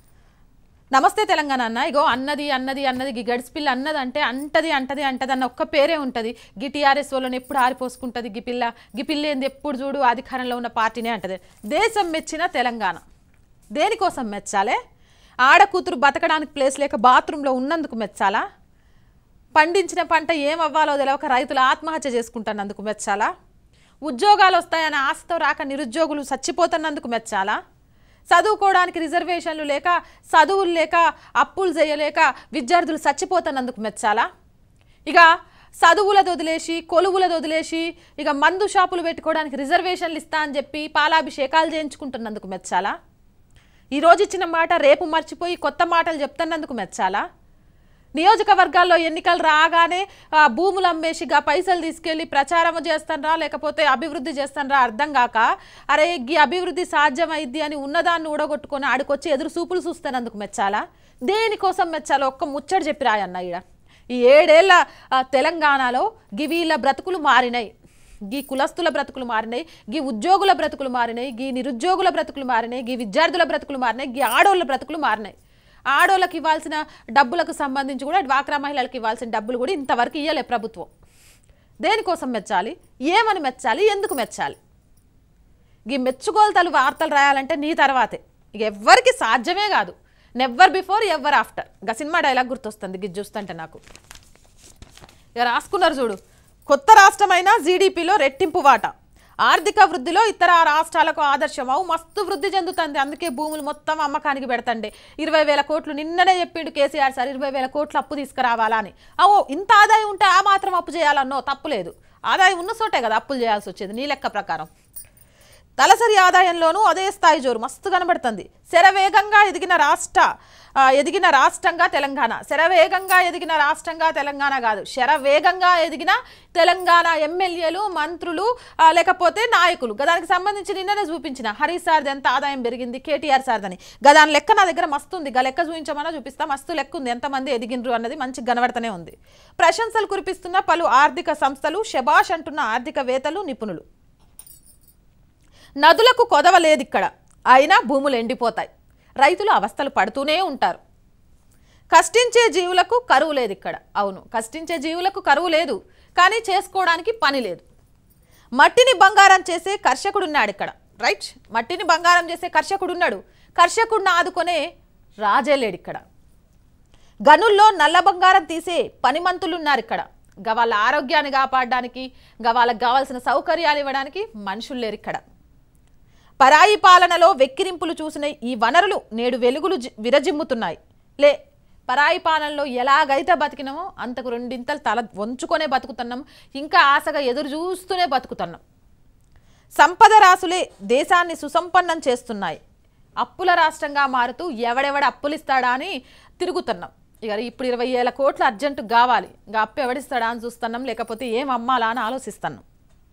నమస్తే తెలంగాణ అన్న ఇగో అన్నది అన్నది అన్నది గి గడిచిపిల్ల అన్నది అంటే అంటది అంటది అంటది అన్న ఒక్క పేరే ఉంటుంది గి టీఆర్ఎస్ వాళ్ళని ఎప్పుడు ఆరిపోసుకుంటుంది గి పిల్ల గి పిల్ల ఏంది ఎప్పుడు చూడు అధికారంలో ఉన్న పార్టీనే అంటది దేశం మెచ్చిన తెలంగాణ దేనికోసం మెచ్చాలే ఆడ కూతురు బతకడానికి ప్లేస్ లేక బాత్రూంలో ఉన్నందుకు మెచ్చాలా పండించిన పంట ఏం అవ్వాలో తెలియక రైతులు ఆత్మహత్య చేసుకుంటున్నందుకు మెచ్చాలా ఉద్యోగాలు వస్తాయని ఆశతో రాక నిరుద్యోగులు చచ్చిపోతున్నందుకు మెచ్చాలా చదువుకోవడానికి రిజర్వేషన్లు లేక చదువులు లేక అప్పులు చేయలేక విద్యార్థులు చచ్చిపోతున్నందుకు మెచ్చాలా ఇక చదువులది వదిలేసి కొలువులది వదిలేసి ఇక మందు షాపులు పెట్టుకోవడానికి రిజర్వేషన్లు ఇస్తా అని చెప్పి పాలాభిషేకాలు చేయించుకుంటున్నందుకు మెచ్చాలా ఈ రోజు ఇచ్చిన మాట రేపు మర్చిపోయి కొత్త మాటలు చెప్తున్నందుకు మెచ్చాలా నియోజకవర్గాల్లో ఎన్నికలు రాగానే ఆ, భూములు అమ్మేసి గా పైసలు తీసుకెళ్ళి ప్రచారం చేస్తానరా లేకపోతే అభివృద్ధి చేస్తానరా అర్థం కాక అరే ఈ అభివృద్ధి సాధ్యమైద్ది అని ఉన్నదాన్ని ఊడగొట్టుకొని ఆడికొచ్చి ఎదురు చూపులు చూస్తానందుకు మెచ్చాలా దేనికోసం మెచ్చాలో ఒక్క ముచ్చట చెప్పి రాయన్న ఈడ ఈ ఏడేళ్ల ఆ, తెలంగాణలో గివీళ్ళ బ్రతుకులు మారినాయి గీ కులస్తుల బ్రతుకులు మారినాయి గీ ఉద్యోగుల బ్రతుకులు మారినాయి గీ నిరుద్యోగుల బ్రతుకులు మారినాయి గీ విద్యార్థుల బ్రతుకులు మారినాయి గీ ఆడోళ్ళ బ్రతుకులు మారినాయి ఆడోళ్ళకి ఇవ్వాల్సిన డబ్బులకు సంబంధించి కూడా డ్వాక్రా మహిళలకు ఇవ్వాల్సిన డబ్బులు కూడా ఇంతవరకు ఇవ్వలే ప్రభుత్వం దేనికోసం మెచ్చాలి ఏమని మెచ్చాలి ఎందుకు మెచ్చాలి ఈ మెచ్చుకోలతలు వార్తలు రాయాలంటే నీ తర్వాతే ఇక ఎవ్వరికి సాధ్యమే కాదు నెవ్వర్ బిఫోర్ ఎవర్ ఆఫ్టర్ ఇక సినిమా డైలాగ్ గుర్తొస్తుంది ఇది చూస్తుంటే నాకు ఇక రాసుకున్నారు చూడు కొత్త రాష్ట్రమైన జీడిపిలో రెట్టింపు వాటా ఆర్థిక వృద్ధిలో ఇతర రాష్ట్రాలకు ఆదర్శం అవు మస్తు వృద్ధి చెందుతుంది అందుకే భూములు మొత్తం అమ్మకానికి పెడతండి ఇరవై వేల కోట్లు నిన్ననే చెప్పిండు కేసీఆర్ సార్ ఇరవై వేల కోట్లు అప్పు తీసుకురావాలా అని అవో ఇంత ఆదాయం ఉంటే ఆ మాత్రం అప్పు చేయాలన్నో తప్పులేదు ఆదాయం ఉన్న చోటే కదా అప్పులు చేయాల్సి వచ్చేది నీ లెక్క ప్రకారం తలసరి ఆదాయంలోనూ అదే స్థాయి జోరు మస్తు కనబడుతుంది శరవేగంగా ఎదిగిన రాష్ట్ర ఆ, ఎదిగిన రాష్ట్రంగా తెలంగాణ శరవేగంగా ఎదిగిన రాష్ట్రంగా తెలంగాణ కాదు శరవేగంగా ఎదిగిన తెలంగాణ ఎమ్మెల్యేలు మంత్రులు ఆ, లేకపోతే నాయకులు గదానికి సంబంధించి నిన్ననే చూపించిన హరీష్ సార్ది ఎంత ఆదాయం పెరిగింది కేటీఆర్ సార్దని గదాని లెక్క నా దగ్గర మస్తు ఉంది గా లెక్క చూపించమన్నా చూపిస్తా మస్తు లెక్క ఉంది ఎంతమంది ఎదిగినరు అన్నది మంచి కనబడతనే ఉంది ప్రశంసలు కురిపిస్తున్న పలు ఆర్థిక సంస్థలు శబాష్ అంటున్న ఆర్థికవేత్తలు నిపుణులు నదులకు కొదవ లేదు ఇక్కడ అయినా భూములు ఎండిపోతాయి రైతులు అవస్థలు పడుతూనే ఉంటారు కష్టించే జీవులకు కరువు లేదు ఇక్కడ అవును కష్టించే జీవులకు కరువు లేదు కానీ చేసుకోవడానికి పని లేదు మట్టిని బంగారం చేసే కర్షకుడున్నాడు ఇక్కడ రైట్ మట్టిని బంగారం చేసే కర్షకుడున్నాడు కర్షకుడిని ఆదుకొనే రాజే లేడు ఇక్కడ గనుల్లో నల్ల బంగారం తీసే పనిమంతులు ఉన్నారు ఇక్కడ గా వాళ్ళ ఆరోగ్యాన్ని కాపాడడానికి గా వాళ్ళకి కావాల్సిన సౌకర్యాలు ఇవ్వడానికి మనుషులు లేరు ఇక్కడ పరాయి పాలనలో వెక్కిరింపులు చూసిన ఈ వనరులు నేడు వెలుగులు జి- విరజిమ్ముతున్నాయి లే పరాయి పాలనలో ఎలాగైతే బతికినామో అంతకు రెండింతలు తల వంచుకొనే బతుకుతున్నాం ఇంకా ఆశగా ఎదురు చూస్తూనే బతుకుతున్నాం సంపద రాసులే దేశాన్ని సుసంపన్నం చేస్తున్నాయి అప్పుల రాష్ట్రంగా మారుతూ ఎవడెవడ అప్పులు ఇస్తాడా అని తిరుగుతున్నాం ఇక ఇప్పుడు ఇరవై వేల కోట్లు అర్జెంటు కావాలి ఇంకా అప్పు ఎవడిస్తాడా అని చూస్తున్నాం లేకపోతే ఏం అమ్మాలా అని ఆలోచిస్తున్నాం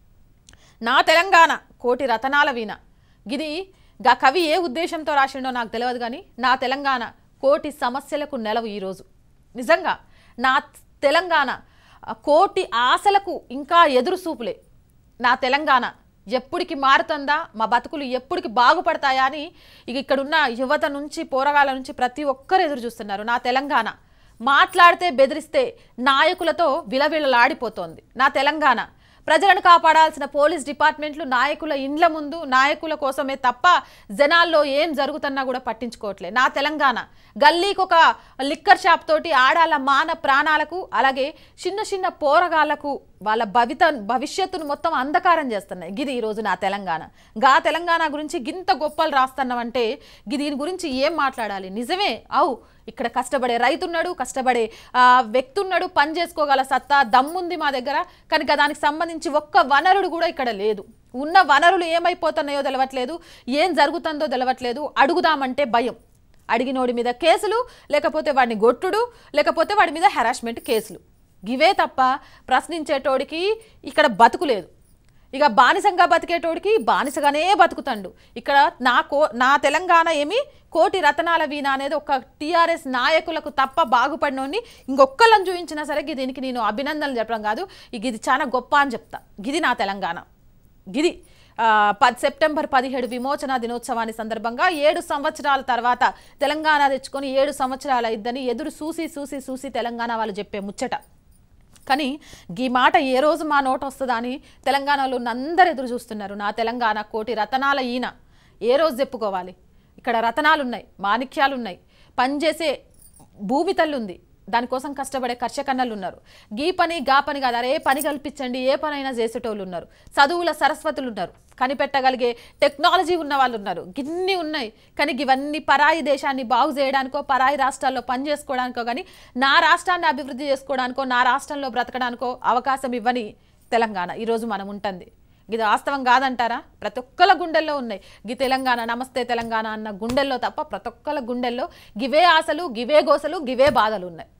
నా తెలంగాణ కోటి రతనాల వీణ గిది గా కవి ఏ ఉద్దేశంతో రాసిండో నాకు తెలియదు కానీ నా తెలంగాణ కోటి సమస్యలకు నెలవు ఈరోజు నిజంగా నా తెలంగాణ ఆ, కోటి ఆశలకు ఇంకా ఎదురు చూపులే నా తెలంగాణ ఎప్పటికి మారుతుందా మా బతుకులు ఎప్పటికి బాగుపడతాయా అని ఇక ఇక్కడున్న యువత నుంచి పోరగాళ్ళ నుంచి ప్రతి ఒక్కరు ఎదురు చూస్తున్నారు నా తెలంగాణ మాట్లాడితే బెదిరిస్తే నాయకులతో విలవిలలాడిపోతోంది నా తెలంగాణ ప్రజలను కాపాడాల్సిన పోలీస్ డిపార్ట్మెంట్లు నాయకుల ఇండ్ల ముందు నాయకుల కోసమే తప్ప జనాల్లో ఏం జరుగుతున్నా కూడా పట్టించుకోవట్లే నా తెలంగాణ గల్లీకి ఒక లిక్కర్ షాప్ తోటి ఆడాల మాన ప్రాణాలకు అలాగే చిన్న చిన్న పోరగాళ్లకు వాళ్ళ భవిత భవిష్యత్తును మొత్తం అంధకారం చేస్తున్నాయి గిది ఈరోజు నా తెలంగాణ గా తెలంగాణ గురించి గింత గొప్పలు రాస్తున్నామంటే గి దీని గురించి ఏం మాట్లాడాలి నిజమే అవు ఇక్కడ కష్టపడే రైతున్నాడు కష్టపడే ఆ, వ్యక్తి ఉన్నాడు పని చేసుకోగల సత్తా దమ్ముంది మా దగ్గర కనుక దానికి సంబంధించి ఒక్క వనరుడు కూడా ఇక్కడ లేదు ఉన్న వనరులు ఏమైపోతున్నాయో తెలవట్లేదు ఏం జరుగుతుందో తెలవట్లేదు అడుగుదామంటే భయం అడిగినోడి మీద కేసులు లేకపోతే వాడిని గొట్టుడు లేకపోతే వాడి మీద హెరాస్మెంట్ కేసులు ఇవే తప్ప ప్రశ్నించేటోడికి ఇక్కడ బతుకులేదు ఇక బానిసంగా బతికేటోడికి బానిసగానే బతుకుతాడు ఇక్కడ నా కో నా తెలంగాణ ఏమి కోటి రతనాల వీణ అనేది ఒక టీఆర్ఎస్ నాయకులకు తప్ప బాగుపడినోని ఇంకొక్కళ్ళని చూపించినా సరే గి దీనికి నేను అభినందనలు చెప్పడం కాదు ఇక ఇది చాలా గొప్ప అని చెప్తా గిది నా తెలంగాణ గిది ఆ, పద్ సెప్టెంబర్ పదిహేడు విమోచన దినోత్సవాన్ని సందర్భంగా ఏడు సంవత్సరాల తర్వాత తెలంగాణ తెచ్చుకొని ఏడు సంవత్సరాలు అయిద్దని ఎదురు చూసి చూసి చూసి తెలంగాణ వాళ్ళు చెప్పే ముచ్చట కానీ ఈ మాట ఏ రోజు మా నోట వస్తుందా అని తెలంగాణలో ఉన్న అందరు ఎదురు చూస్తున్నారు నా తెలంగాణ కోటి రతనాల ఈయన ఏ రోజు చెప్పుకోవాలి ఇక్కడ రతనాలు ఉన్నాయి మాణిక్యాలు ఉన్నాయి పనిచేసే భూమి తల్లి ఉంది దానికోసం కష్టపడే కర్షకన్నలు ఉన్నారు గీ పని గా పని కాదు అరే పని కల్పించండి ఏ పనైనా చేసేటోళ్ళు ఉన్నారు చదువుల సరస్వతులు ఉన్నారు కనిపెట్టగలిగే టెక్నాలజీ ఉన్న వాళ్ళు ఉన్నారు గిన్ని ఉన్నాయి కానీ ఇవన్నీ పరాయి దేశాన్ని బాగు చేయడానికో పరాయి రాష్ట్రాల్లో పని చేసుకోవడానికో కానీ నా రాష్ట్రాన్ని అభివృద్ధి చేసుకోవడానికో నా రాష్ట్రంలో బ్రతకడానికో అవకాశం ఇవ్వని తెలంగాణ ఈరోజు మనం ఉంటుంది ఇది వాస్తవం కాదంటారా ప్రతి ఒక్కల గుండెల్లో ఉన్నాయి గి తెలంగాణ నమస్తే తెలంగాణ అన్న గుండెల్లో తప్ప ప్రతి ఒక్కల గుండెల్లో గివే ఆశలు గివే గోసలు గివే బాధలు ఉన్నాయి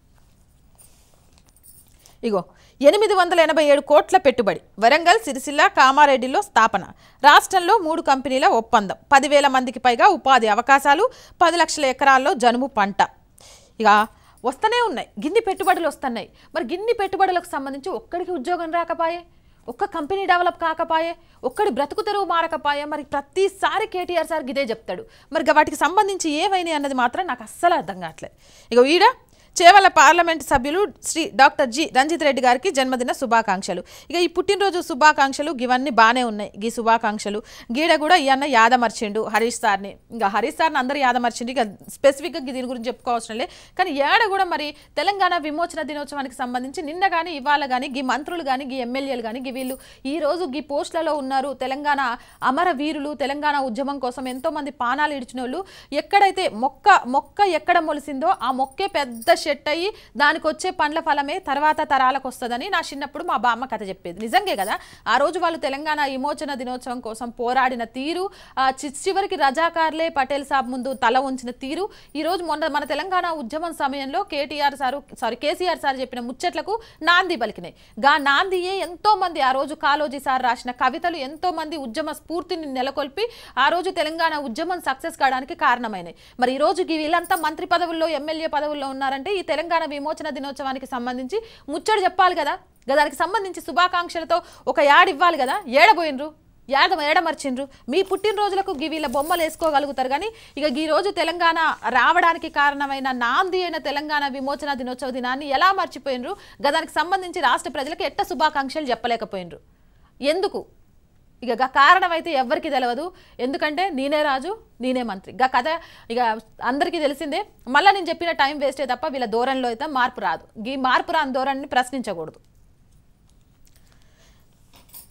ఇగో ఎనిమిది వందల ఎనభై ఏడు కోట్ల పెట్టుబడి వరంగల్ సిరిసిల్ల కామారెడ్డిలో స్థాపన రాష్ట్రంలో మూడు కంపెనీల ఒప్పందం పదివేల మందికి పైగా ఉపాధి అవకాశాలు పది లక్షల ఎకరాల్లో జనుము పంట ఇక వస్తూనే ఉన్నాయి గిన్ని పెట్టుబడులు వస్తున్నాయి మరి గిన్ని పెట్టుబడులకు సంబంధించి ఒక్కడికి ఉద్యోగం రాకపాయే ఒక్క కంపెనీ డెవలప్ కాకపాయే ఒక్కడి బ్రతుకు తెరువు మారకపాయే మరి ప్రతిసారి కేటీఆర్ సార్ ఇదే చెప్తాడు మరి ఇక వాటికి సంబంధించి ఏమైనాయి అన్నది మాత్రం నాకు అస్సలు అర్థం కావట్లేదు ఇక ఈడ చేవల పార్లమెంట్ సభ్యులు శ్రీ డాక్టర్ జి రంజిత్ రెడ్డి గారికి జన్మదిన శుభాకాంక్షలు ఇక ఈ పుట్టినరోజు శుభాకాంక్షలు ఇవన్నీ బాగానే ఉన్నాయి ఈ శుభాకాంక్షలు గీడ కూడా ఈ అన్న యాదమర్చిండు హరీష్ సార్ని ఇంకా హరీష్ సార్ని అందరూ యాదమర్చిండు ఇక స్పెసిఫిక్గా దీని గురించి చెప్పుకోవాల్సిన లే కానీ ఏడ కూడా మరి తెలంగాణ విమోచన దినోత్సవానికి సంబంధించి నిన్న కానీ ఇవాళ కానీ గీ మంత్రులు కానీ గీ ఎమ్మెల్యేలు కానీ గీ వీళ్ళు ఈ రోజు గీ పోస్టులలో ఉన్నారు తెలంగాణ అమర వీరులు తెలంగాణ ఉద్యమం కోసం ఎంతో మంది పానాలు ఇడిచిన వాళ్ళు ఎక్కడైతే మొక్క మొక్క ఎక్కడ మొలిసిందో ఆ మొక్కే పెద్ద షెట్ అయ్యి దానికి వచ్చే పండ్ల ఫలమే తర్వాత తరాలకు వస్తుందని నా చిన్నప్పుడు మా బామ్మ కథ చెప్పేది నిజంగే కదా ఆ రోజు వాళ్ళు తెలంగాణ విమోచన దినోత్సవం కోసం పోరాడిన తీరు ఆ చి- చివరికి రజాకార్లే పటేల్ సాబ్ ముందు తల ఉంచిన తీరు ఈ రోజు మొన్న మన తెలంగాణ ఉద్యమం సమయంలో KTR sir sorry KCR sir చెప్పిన ముచ్చట్లకు నాంది పలికినాయి గా నాందియే ఎంతో మంది ఆ రోజు కాలోజీ సార్ రాసిన కవితలు ఎంతో మంది ఉద్యమ స్ఫూర్తిని నెలకొల్పి ఆ రోజు తెలంగాణ ఉద్యమం సక్సెస్ కావడానికి కారణమైనాయి మరి ఈ రోజు ఈ వీళ్ళంతా మంత్రి పదవుల్లో ఎమ్మెల్యే పదవుల్లో ఉన్నారంటే ఈ తెలంగాణ విమోచన దినోత్సవానికి సంబంధించి ముచ్చట చెప్పాలి కదా గా దానికి సంబంధించి శుభాకాంక్షలతో ఒక యాడ్ ఇవ్వాలి కదా ఏడబోయినరు యాద ఏడమర్చిండ్రు మీ పుట్టినరోజులకు గి వీళ్ళ బొమ్మలు వేసుకోగలుగుతారు కానీ ఇక ఈ రోజు తెలంగాణ రావడానికి కారణమైన నాంది అయిన తెలంగాణ విమోచన దినోత్సవ దినాన్ని ఎలా మర్చిపోయినరు గదానికి సంబంధించి రాష్ట్ర ప్రజలకు ఎట్ట శుభాకాంక్షలు చెప్పలేకపోయినరు ఎందుకు ఇక గా కారణం అయితే ఎవ్వరికి తెలియదు ఎందుకంటే నేనే రాజు నేనే మంత్రి గా కథ ఇక అందరికీ తెలిసిందే మళ్ళీ నేను చెప్పిన టైం వేస్టే తప్ప వీళ్ళ ధోరణిలో అయితే మార్పు రాదు ఈ మార్పు రాని ధోరణిని ప్రశ్నించకూడదు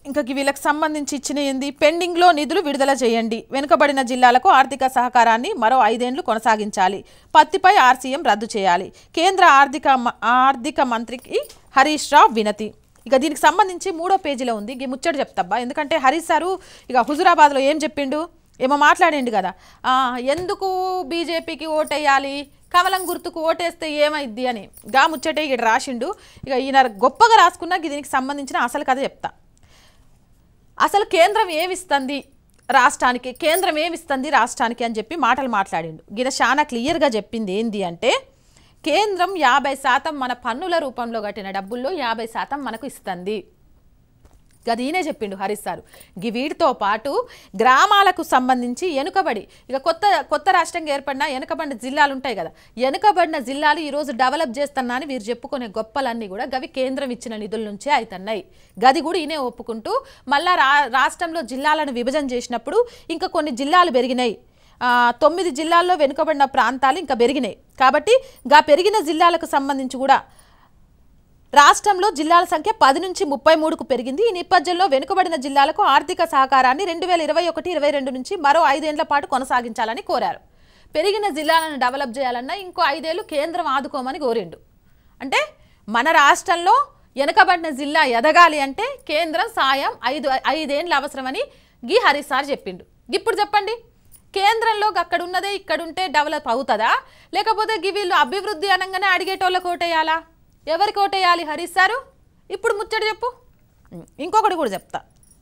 ఇంకా వీళ్ళకి సంబంధించి ఇచ్చిన ఏంది పెండింగ్లో నిధులు విడుదల చేయండి వెనుకబడిన జిల్లాలకు ఆర్థిక సహకారాన్ని మరో ఐదేండ్లు కొనసాగించాలి పత్తిపై ఆర్సీఎం రద్దు చేయాలి కేంద్ర ఆర్థిక మ- ఆర్థిక మంత్రికి హరీష్ రావు వినతి ఇక దీనికి సంబంధించి మూడో పేజీలో ఉంది ఈ ముచ్చట చెప్తాబ్బా ఎందుకంటే హరీష్ సారు ఇక హుజురాబాద్లో ఏం చెప్పిండు ఏమో మాట్లాడిండు కదా ఆ, ఎందుకు బీజేపీకి ఓటేయాలి కమలం గుర్తుకు ఓటేస్తే ఏమైద్ది అని గా ముచ్చటే ఇక్కడ రాసిండు ఇక ఈయన గొప్పగా రాసుకున్నా దీనికి సంబంధించిన అసలు కథ చెప్తా అసలు కేంద్రం ఏమిస్తుంది రాష్ట్రానికి కేంద్రం ఏమిస్తుంది రాష్ట్రానికి అని చెప్పి మాటలు మాట్లాడిండు గిన చాలా క్లియర్గా చెప్పింది ఏంది అంటే కేంద్రం యాభై శాతం మన పన్నుల రూపంలో కట్టిన డబ్బుల్లో యాభై శాతం మనకు ఇస్తుంది అది ఈయనే చెప్పిండు హరీష్ సారు గి వీటితో పాటు గ్రామాలకు సంబంధించి వెనుకబడి ఇక కొత్త కొత్త రాష్ట్రంగా ఏర్పడిన వెనుకబడిన జిల్లాలు ఉంటాయి కదా వెనుకబడిన జిల్లాలు ఈరోజు డెవలప్ చేస్తున్నా అని వీరు చెప్పుకునే గొప్పలన్నీ కూడా గవి కేంద్రం ఇచ్చిన నిధుల నుంచే అవుతున్నాయి గది కూడా ఈయనే ఒప్పుకుంటూ మళ్ళా రా రాష్ట్రంలో జిల్లాలను విభజన చేసినప్పుడు ఇంకా కొన్ని జిల్లాలు పెరిగినాయి ఆ, తొమ్మిది జిల్లాల్లో వెనుకబడిన ప్రాంతాలు ఇంకా పెరిగినాయి కాబట్టి గా పెరిగిన జిల్లాలకు సంబంధించి కూడా రాష్ట్రంలో జిల్లాల సంఖ్య పది నుంచి ముప్పై మూడుకు పెరిగింది ఈ నేపథ్యంలో వెనుకబడిన జిల్లాలకు ఆర్థిక సహకారాన్ని రెండు వేల ఇరవై ఒకటి ఇరవై రెండు నుంచి మరో ఐదేళ్ల పాటు కొనసాగించాలని కోరారు పెరిగిన జిల్లాలను డెవలప్ చేయాలన్నా ఇంకో ఐదేళ్లు కేంద్రం ఆదుకోమని కోరిండు అంటే మన రాష్ట్రంలో వెనుకబడిన జిల్లా ఎదగాలి అంటే కేంద్రం సాయం ఐదు ఐదేండ్లు అవసరమని గి హరీష్ సార్ చెప్పిండు ఇప్పుడు చెప్పండి కేంద్రంలో అక్కడ ఉన్నదే ఇక్కడ ఉంటే డెవలప్ అవుతుందా లేకపోతే గి వీళ్ళు అభివృద్ధి అనగానే అడిగేటోళ్ళకి ఓటేయాలా ఎవరికి ఓటేయాలి హరీష్ సారు ఇప్పుడు ముచ్చట చెప్పు ఇంకొకటి కూడా చెప్తా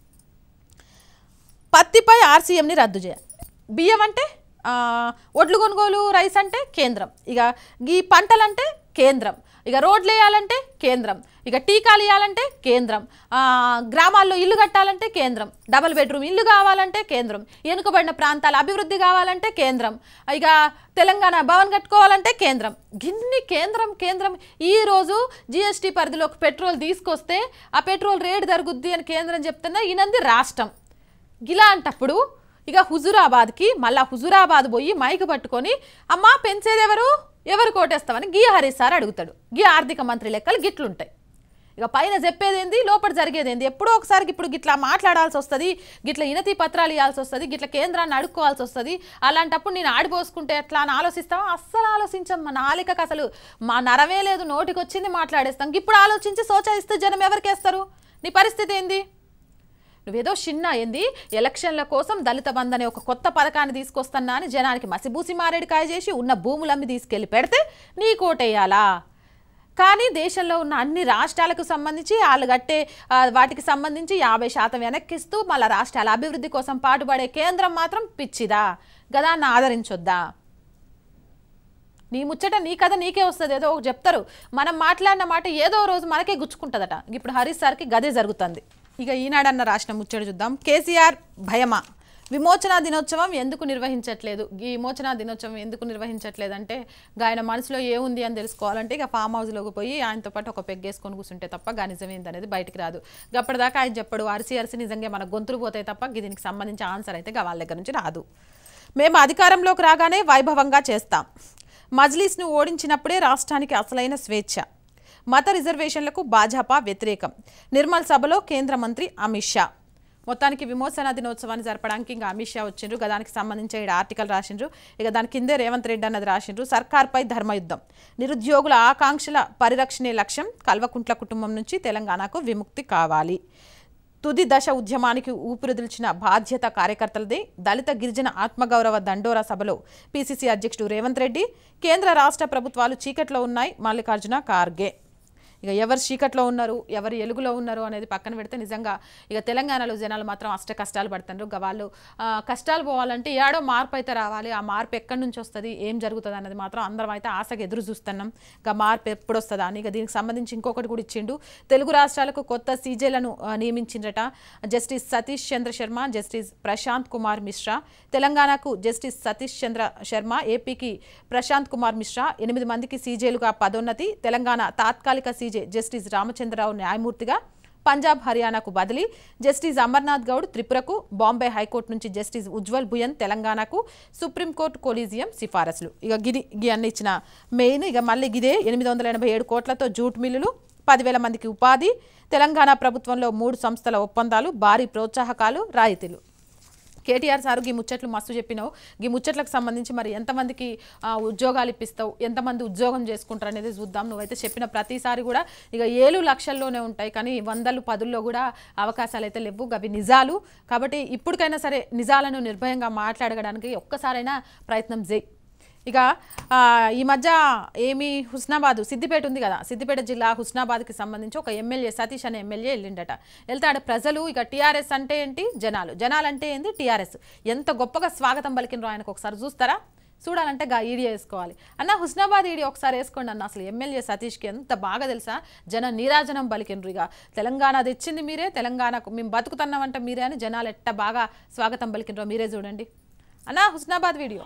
పత్తిపై ఆర్సీఎంని రద్దు చేయాలి బియ్యం అంటే ఆ, ఒడ్లు కొనుగోలు రైస్ అంటే కేంద్రం ఇక ఈ పంటలంటే కేంద్రం ఇక రోడ్లు వేయాలంటే కేంద్రం ఇక టీకాలు ఇవ్వాలంటే కేంద్రం ఆ, గ్రామాల్లో ఇల్లు కట్టాలంటే కేంద్రం డబుల్ బెడ్రూమ్ ఇల్లు కావాలంటే కేంద్రం వెనుకబడిన ప్రాంతాల అభివృద్ధి కావాలంటే కేంద్రం ఇక తెలంగాణ భవన్ కట్టుకోవాలంటే కేంద్రం గిన్ని కేంద్రం కేంద్రం ఈ రోజు జిఎస్టీ పరిధిలోకి పెట్రోల్ తీసుకొస్తే ఆ పెట్రోల్ రేటు జరుగుద్ది అని కేంద్రం చెప్తున్నా ఈయనంది రాష్ట్రం ఇలాంటప్పుడు ఇక హుజురాబాద్కి మళ్ళా హుజురాబాద్ పోయి మైకు పట్టుకొని అమ్మా పెంచేది ఎవరు ఎవరు కోటేస్తామని గీ హరీష్ సార్ అడుగుతాడు గీ ఆర్థిక మంత్రి లెక్కలు గిట్లుంటాయి ఇక పైన చెప్పేదేంది లోపల జరిగేదేంది ఎప్పుడో ఒకసారి ఇప్పుడు గిట్లా మాట్లాడాల్సి వస్తుంది గిట్ల ఇనతి పత్రాలు ఇవ్వాల్సి వస్తుంది గిట్ల కేంద్రాన్ని అడుక్కోవాల్సి వస్తుంది అలాంటప్పుడు నేను ఆడిపోసుకుంటే ఎట్లా అని ఆలోచిస్తావా అస్సలు ఆలోచించాం మా నాలికకు అసలు మా నరమే లేదు నోటికి వచ్చింది మాట్లాడేస్తాం ఇప్పుడు ఆలోచించి సోచాయిస్తే జనం ఎవరికేస్తారు నీ పరిస్థితి ఏంది నువ్వేదో చిన్న ఏంది ఎలక్షన్ల కోసం దళిత బంధు అనే ఒక కొత్త పథకాన్ని తీసుకొస్తున్నా అని జనానికి మసిబూసి మారేడుకాయ చేసి ఉన్న భూములమ్మి తీసుకెళ్ళి పెడితే నీ కోటేయాలా కానీ దేశంలో ఉన్న అన్ని రాష్ట్రాలకు సంబంధించి వాళ్ళు కట్టే ఆ, వాటికి సంబంధించి యాభై శాతం వెనక్కిస్తూ మళ్ళీ రాష్ట్రాల అభివృద్ధి కోసం పాటుపడే కేంద్రం మాత్రం పిచ్చిదా గదాన్ని ఆదరించొద్దా నీ ముచ్చట నీ కథ నీకే వస్తుంది ఏదో ఒకటి చెప్తారు మనం మాట్లాడిన మాట ఏదో రోజు మనకే గుచ్చుకుంటుందట ఇప్పుడు హరీష్ సార్కి గదే జరుగుతుంది ఇక ఈనాడన్న రాసిన ముచ్చట చూద్దాం కేసీఆర్ భయమా విమోచన దినోత్సవం ఎందుకు నిర్వహించట్లేదు ఈ విమోచన దినోత్సవం ఎందుకు నిర్వహించట్లేదు అంటే ఇక ఆయన మనసులో ఏముంది అని తెలుసుకోవాలంటే ఇక ఫామ్ హౌస్లోకి పోయి ఆయనతో పాటు ఒక పెగ్గేసుకొని కూర్చుంటే తప్ప గా నిజమేంది అనేది బయటికి రాదు ఇక అప్పటిదాకా ఆయన చెప్పడు అరిసి అరిసి నిజంగా మన గొంతులు పోతాయి తప్ప ఇక దీనికి సంబంధించి ఆన్సర్ అయితే ఇక వాళ్ళ దగ్గర నుంచి రాదు మేము అధికారంలోకి రాగానే వైభవంగా చేస్తాం మజ్లీస్ను ఓడించినప్పుడే రాష్ట్రానికి అసలైన స్వేచ్ఛ మత రిజర్వేషన్లకు భాజపా వ్యతిరేకం నిర్మల్ సభలో కేంద్ర మంత్రి అమిత్ షా మొత్తానికి విమోచన దినోత్సవాన్ని జరపడానికి ఇంకా అమిత్ షా వచ్చిండ్రు ఇక దానికి సంబంధించి ఇక్కడ ఆర్టికల్ రాసిండ్రు ఇక దాని కిందే రేవంత్ రెడ్డి అన్నది రాసిండ్రు సర్కార్పై ధర్మయుద్ధం నిరుద్యోగుల ఆకాంక్షల పరిరక్షణే లక్ష్యం కల్వకుంట్ల కుటుంబం నుంచి తెలంగాణకు విముక్తి కావాలి తుది దశ ఉద్యమానికి ఊపిరిదిల్చిన బాధ్యత కార్యకర్తలది దళిత గిరిజన ఆత్మగౌరవ దండోరా సభలో పీసీసీ అధ్యక్షుడు రేవంత్ రెడ్డి కేంద్ర రాష్ట్ర ప్రభుత్వాలు చీకట్లో ఉన్నాయి మల్లికార్జున ఖార్గే ఇక ఎవరు చీకట్లో ఉన్నారు ఎవరు ఎలుగులో ఉన్నారు అనేది పక్కన పెడితే నిజంగా ఇక తెలంగాణలో జనాలు మాత్రం అష్ట కష్టాలు పడుతున్నారు ఇక వాళ్ళు ఆ, కష్టాలు పోవాలంటే ఏడో మార్పు అయితే రావాలి ఆ మార్పు ఎక్కడి నుంచి వస్తుంది ఏం జరుగుతుంది అన్నది మాత్రం అందరం అయితే ఆశగా ఎదురు చూస్తున్నాం ఇక మార్పు ఎప్పుడు వస్తుందా అని ఇక దీనికి సంబంధించి ఇంకొకటి కూడా ఇచ్చిండు తెలుగు రాష్ట్రాలకు కొత్త సీజేలను ఆ, నియమించిండ్రట జస్టిస్ సతీష్ చంద్ర శర్మ జస్టిస్ ప్రశాంత్ కుమార్ మిశ్రా తెలంగాణకు జస్టిస్ సతీష్ చంద్ర శర్మ ఏపీకి ప్రశాంత్ కుమార్ మిశ్రా ఎనిమిది మందికి సీజేలుగా పదోన్నతి తెలంగాణ తాత్కాలిక సీజే జస్టిస్ రామచంద్రరావు న్యాయమూర్తిగా పంజాబ్ హర్యానాకు బదిలీ జస్టిస్ అమర్నాథ్ గౌడ్ త్రిపురకు బాంబే హైకోర్టు నుంచి జస్టిస్ ఉజ్వల్ భుయన్ తెలంగాణకు సుప్రీంకోర్టు కొలీజియం సిఫారసులు ఇక గిది గి అన్ని ఇచ్చిన మెయిన్ ఇక మళ్ళీ గిదే ఎనిమిది వందల ఎనభై ఏడు కోట్లతో జూట్ మిల్లులు పదివేల మందికి ఉపాధి తెలంగాణ ప్రభుత్వంలో మూడు సంస్థల ఒప్పందాలు భారీ ప్రోత్సాహకాలు రాయితీలు కేటీఆర్ సారు ఈ ముచ్చట్లు మస్తు చెప్పినావు ఈ ముచ్చట్లకు సంబంధించి మరి ఎంతమందికి ఆ, ఉద్యోగాలు ఇప్పిస్తావు ఎంతమంది ఉద్యోగం చేసుకుంటారు అనేది చూద్దాం నువ్వైతే చెప్పిన ప్రతిసారి కూడా ఇక ఏలు లక్షల్లోనే ఉంటాయి కానీ వందలు పదుల్లో కూడా అవకాశాలు అయితే లేవు అవి నిజాలు కాబట్టి ఇప్పటికైనా సరే నిజాలను నిర్భయంగా మాట్లాడడానికి ఒక్కసారైనా ప్రయత్నం చేయి ఇక ఆ, ఈ మధ్య ఏమి హుస్నాబాద్ సిద్దిపేట ఉంది కదా సిద్దిపేట జిల్లా హుస్నాబాద్కి సంబంధించి ఒక ఎమ్మెల్యే సతీష్ అనే ఎమ్మెల్యే వెళ్ళిండట వెళ్తే ఆడ ప్రజలు ఇక టీఆర్ఎస్ అంటే ఏంటి జనాలు జనాలు అంటే ఏంటి టీఆర్ఎస్ ఎంత గొప్పగా స్వాగతం పలికినరో ఆయనకు ఒకసారి చూస్తారా చూడాలంటే గా ఈడియో వేసుకోవాలి అన్న హుస్నాబాద్ ఈడియో ఒకసారి వేసుకోండి అన్న అసలు ఎమ్మెల్యే సతీష్కి ఎంత బాగా తెలుసా జన నీరాజనం పలికినరు ఇక తెలంగాణ తెచ్చింది మీరే తెలంగాణకు మేము బతుకుతున్నామంటే మీరే అని జనాలు ఎట్ట బాగా స్వాగతం పలికినరో మీరే చూడండి అన్న హుస్నాబాద్ వీడియో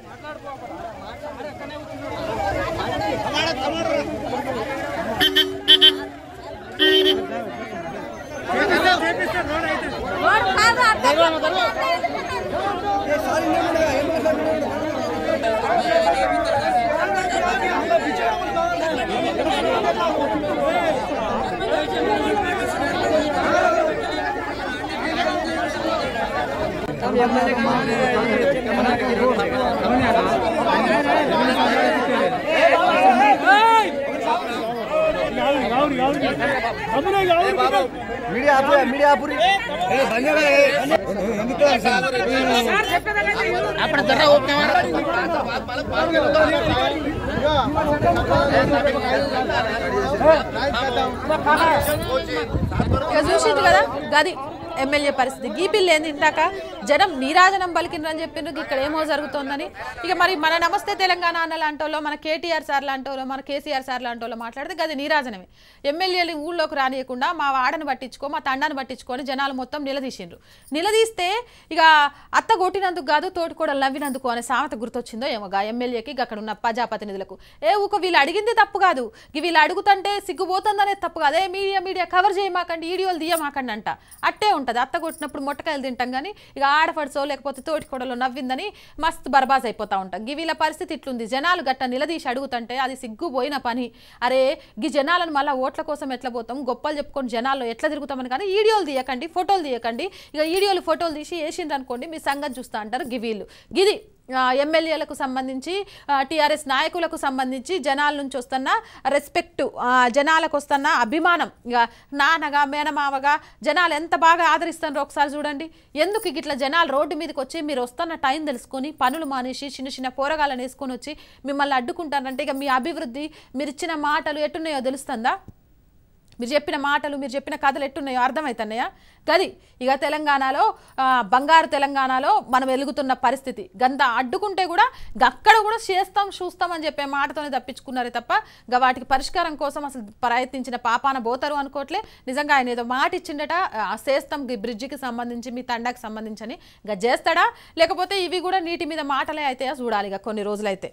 మీడియా ఆపు మీడియా ఆపురి ఇక చూసిండు కదా గది ఎమ్మెల్యే పరిస్థితి గీ బిల్ ఏంది ఇందాక జనం నీరాజనం పలికిండ్రని చెప్పిండ్రు ఇక్కడ ఏమో జరుగుతోందని ఇక మరి మన నమస్తే తెలంగాణ అన్న లాంటోలో మన కేటీఆర్ సార్ లాంటోలో మన కేసీఆర్ సార్ లాంటోలో మాట్లాడితే గది నీరాజనమే ఎమ్మెల్యేలు ఊళ్ళోకి రానియకుండా మా వాడని పట్టించుకో మా తండాన్ని పట్టించుకొని జనాలు మొత్తం నిలదీసిండ్రు నిలదీస్తే ఇక అత్త కొట్టినందుకు కాదు తోటి కూడా నవ్వినందుకు అనే సామెత గుర్తొచ్చిందో ఏమో గా ఎమ్మెల్యేకి ఇక అక్కడ ఉన్న ప్రజాప్రతినిధులకు ఏ ఊక వీళ్ళు అడిగింది తప్పు కాదు ఇక వీళ్ళు అడుగుతుంటే సిగ్గుపోతుందనే తప్పు కాదు ఏ మీడియా మీడియా కవర్ చేయమాకండి వీడియోలు తీయమాకండి అంట అట్టే ఉంటుంది అత్త కొట్టినప్పుడు మొట్టకాయలు తింటాం కానీ ఇక ఆడపడుసో లేకపోతే తోటి కొడలో నవ్విందని మస్తు బర్బాజ్ అయిపోతా ఉంటాం గి వీళ్ళ పరిస్థితి ఇట్లుంది జనాలు గట్ట నిలదీసి అడుగుతుంటే అది సిగ్గుపోయిన పని అరే గి జనాలను మళ్ళీ ఓట్ల కోసం ఎట్లా పోతాం గొప్పలు చెప్పుకొని జనాల్లో ఎట్లా తిరుగుతామని కానీ వీడియోలు తీయకండి ఫోటోలు తీయకండి ఇక వీడియోలు ఫోటోలు తీసి వేసిండ్రు అనుకోండి మీ సంగతి చూస్తా అంటారు గి వీళ్ళు గిది ఆ, ఎమ్మెల్యేలకు సంబంధించి టీఆర్ఎస్ నాయకులకు సంబంధించి జనాల నుంచి వస్తున్న రెస్పెక్ట్ జనాలకు వస్తున్న అభిమానం ఇక నాన్నగా మేనమావగా జనాలు ఎంత బాగా ఆదరిస్తారో ఒకసారి చూడండి ఎందుకు ఇక ఇట్లా జనాలు రోడ్డు మీదకి వచ్చి మీరు వస్తున్న టైం తెలుసుకొని పనులు మానేసి చిన్న చిన్న పోరగాళ్ళని వేసుకొని వచ్చి మిమ్మల్ని అడ్డుకుంటారంటే ఇక మీ అభివృద్ధి మీరు ఇచ్చిన మాటలు ఎట్టున్నాయో తెలుస్తుందా మీరు చెప్పిన మాటలు మీరు చెప్పిన కథలు ఎట్టున్నాయో అర్థమవుతున్నాయా గది ఇక తెలంగాణలో ఆ, బంగారు తెలంగాణలో మనం వెలుగుతున్న పరిస్థితి గంత అడ్డుకుంటే కూడా అక్కడ కూడా చేస్తాం చూస్తాం అని చెప్పే మాటతోనే తప్పించుకున్నారే తప్ప గా వాటికి పరిష్కారం కోసం అసలు ప్రయత్నించిన పాపాన పోతారు అనుకోవట్లే నిజంగా ఆయన ఏదో మాట ఇచ్చిండట ఆ, చేస్తాం ఈ బ్రిడ్జికి సంబంధించి మీ తండాకి సంబంధించి గా చేస్తాడా లేకపోతే ఇవి కూడా నీటి మీద మాటలే అయితే చూడాలి ఇక కొన్ని రోజులైతే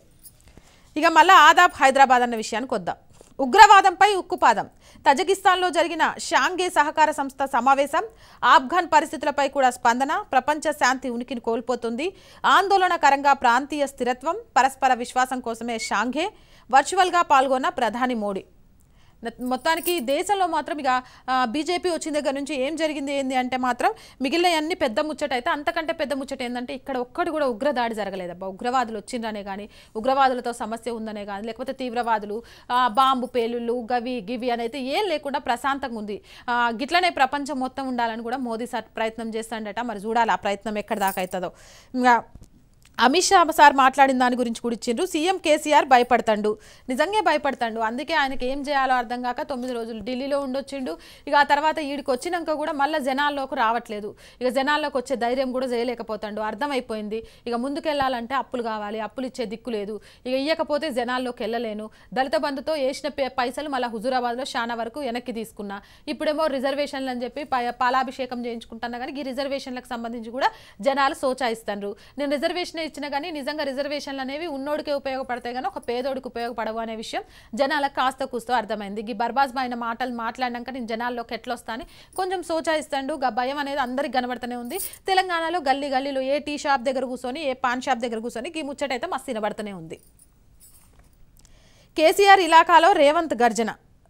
ఇక మళ్ళా ఆదాబ్ హైదరాబాద్ అన్న విషయానికి వద్దాం ఉగ్రవాదంపై ఉక్కుపాదం తజకిస్తాన్లో జరిగిన షాంఘే సహకార సంస్థ సమావేశం ఆఫ్ఘన్ పరిస్థితులపై కూడా స్పందన ప్రపంచ శాంతి ఉనికిని కోల్పోతుంది ఆందోళనకరంగా ప్రాంతీయ స్థిరత్వం పరస్పర విశ్వాసం కోసమే షాంఘే వర్చువల్గా పాల్గొన్న ప్రధాని మోడీ న- మొత్తానికి దేశంలో మాత్రం ఇక ఆ, బీజేపీ వచ్చిన దగ్గర నుంచి ఏం జరిగింది ఏంది అంటే మాత్రం మిగిలిన అన్ని పెద్ద ముచ్చట అయితే అంతకంటే పెద్ద ముచ్చట ఏంటంటే ఇక్కడ ఒక్కడు కూడా ఉగ్రదాడి జరగలేదబ్బా ఉగ్రవాదులు వచ్చిందనే కానీ ఉగ్రవాదులతో సమస్య ఉందనే కానీ లేకపోతే తీవ్రవాదులు ఆ, బాంబు పేలుళ్ళు గవి గివి అని అయితే ఏం లేకుండా ప్రశాంతంగా ఉంది ఆ, గిట్లనే ప్రపంచం మొత్తం ఉండాలని కూడా మోదీ సార్ ప్రయత్నం చేస్తాడట మరి చూడాలి ఆ ప్రయత్నం ఎక్కడి దాకా అవుతుందో ఇంకా అమిత్ షా సార్ మాట్లాడిన దాని గురించి కూడా ఇచ్చిండ్రు సీఎం కేసీఆర్ భయపడతాడు నిజంగా భయపడతాడు అందుకే ఆయనకి ఏం చేయాలో అర్థం కాక తొమ్మిది రోజులు ఢిల్లీలో ఉండొచ్చిండు ఇక ఆ తర్వాత ఈడికి వచ్చినాక కూడా మళ్ళీ జనాల్లోకి రావట్లేదు ఇక జనాల్లోకి వచ్చే ధైర్యం కూడా చేయలేకపోతాడు అర్థమైపోయింది ఇక ముందుకెళ్ళాలంటే అప్పులు కావాలి అప్పులు ఇచ్చే దిక్కు లేదు ఇక ఇయ్యకపోతే జనాల్లోకి వెళ్ళలేను దళిత బంధుతో వేసిన పే- పైసలు మళ్ళీ హుజురాబాద్లో చాలా వరకు వెనక్కి తీసుకున్నా ఇప్పుడేమో రిజర్వేషన్లు అని చెప్పి ప- పాలాభిషేకం చేయించుకుంటున్నా కానీ ఈ రిజర్వేషన్లకు సంబంధించి కూడా జనాలు సోచాయిస్తారు నేను రిజర్వేషన్ ఇచ్చినా కానీ నిజంగా రిజర్వేషన్లు అనేవి ఉన్నోడికే ఉపయోగపడతాయి కానీ ఒక పేదోడికి ఉపయోగపడవు అనే విషయం జనాలకు కాస్త కూస్తో అర్థమైంది ఈ బర్బాజ్ బాయిన మాటలు మాట్లాడినాక నేను జనాల్లోకి ఎట్లా వస్తాను కొంచెం సోచాయిస్తాడు గా భయం అనేది అందరికి కనబడుతూనే ఉంది తెలంగాణలో గల్లీ గల్లీలో ఏ టీ షాప్ దగ్గర కూర్చొని ఏ పాన్ షాప్ దగ్గర కూర్చొని ఈ ముచ్చట అయితే మస్తు వినబడుతూనే ఉంది కేసీఆర్ ఇలాకాలో రేవంత్ గర్జన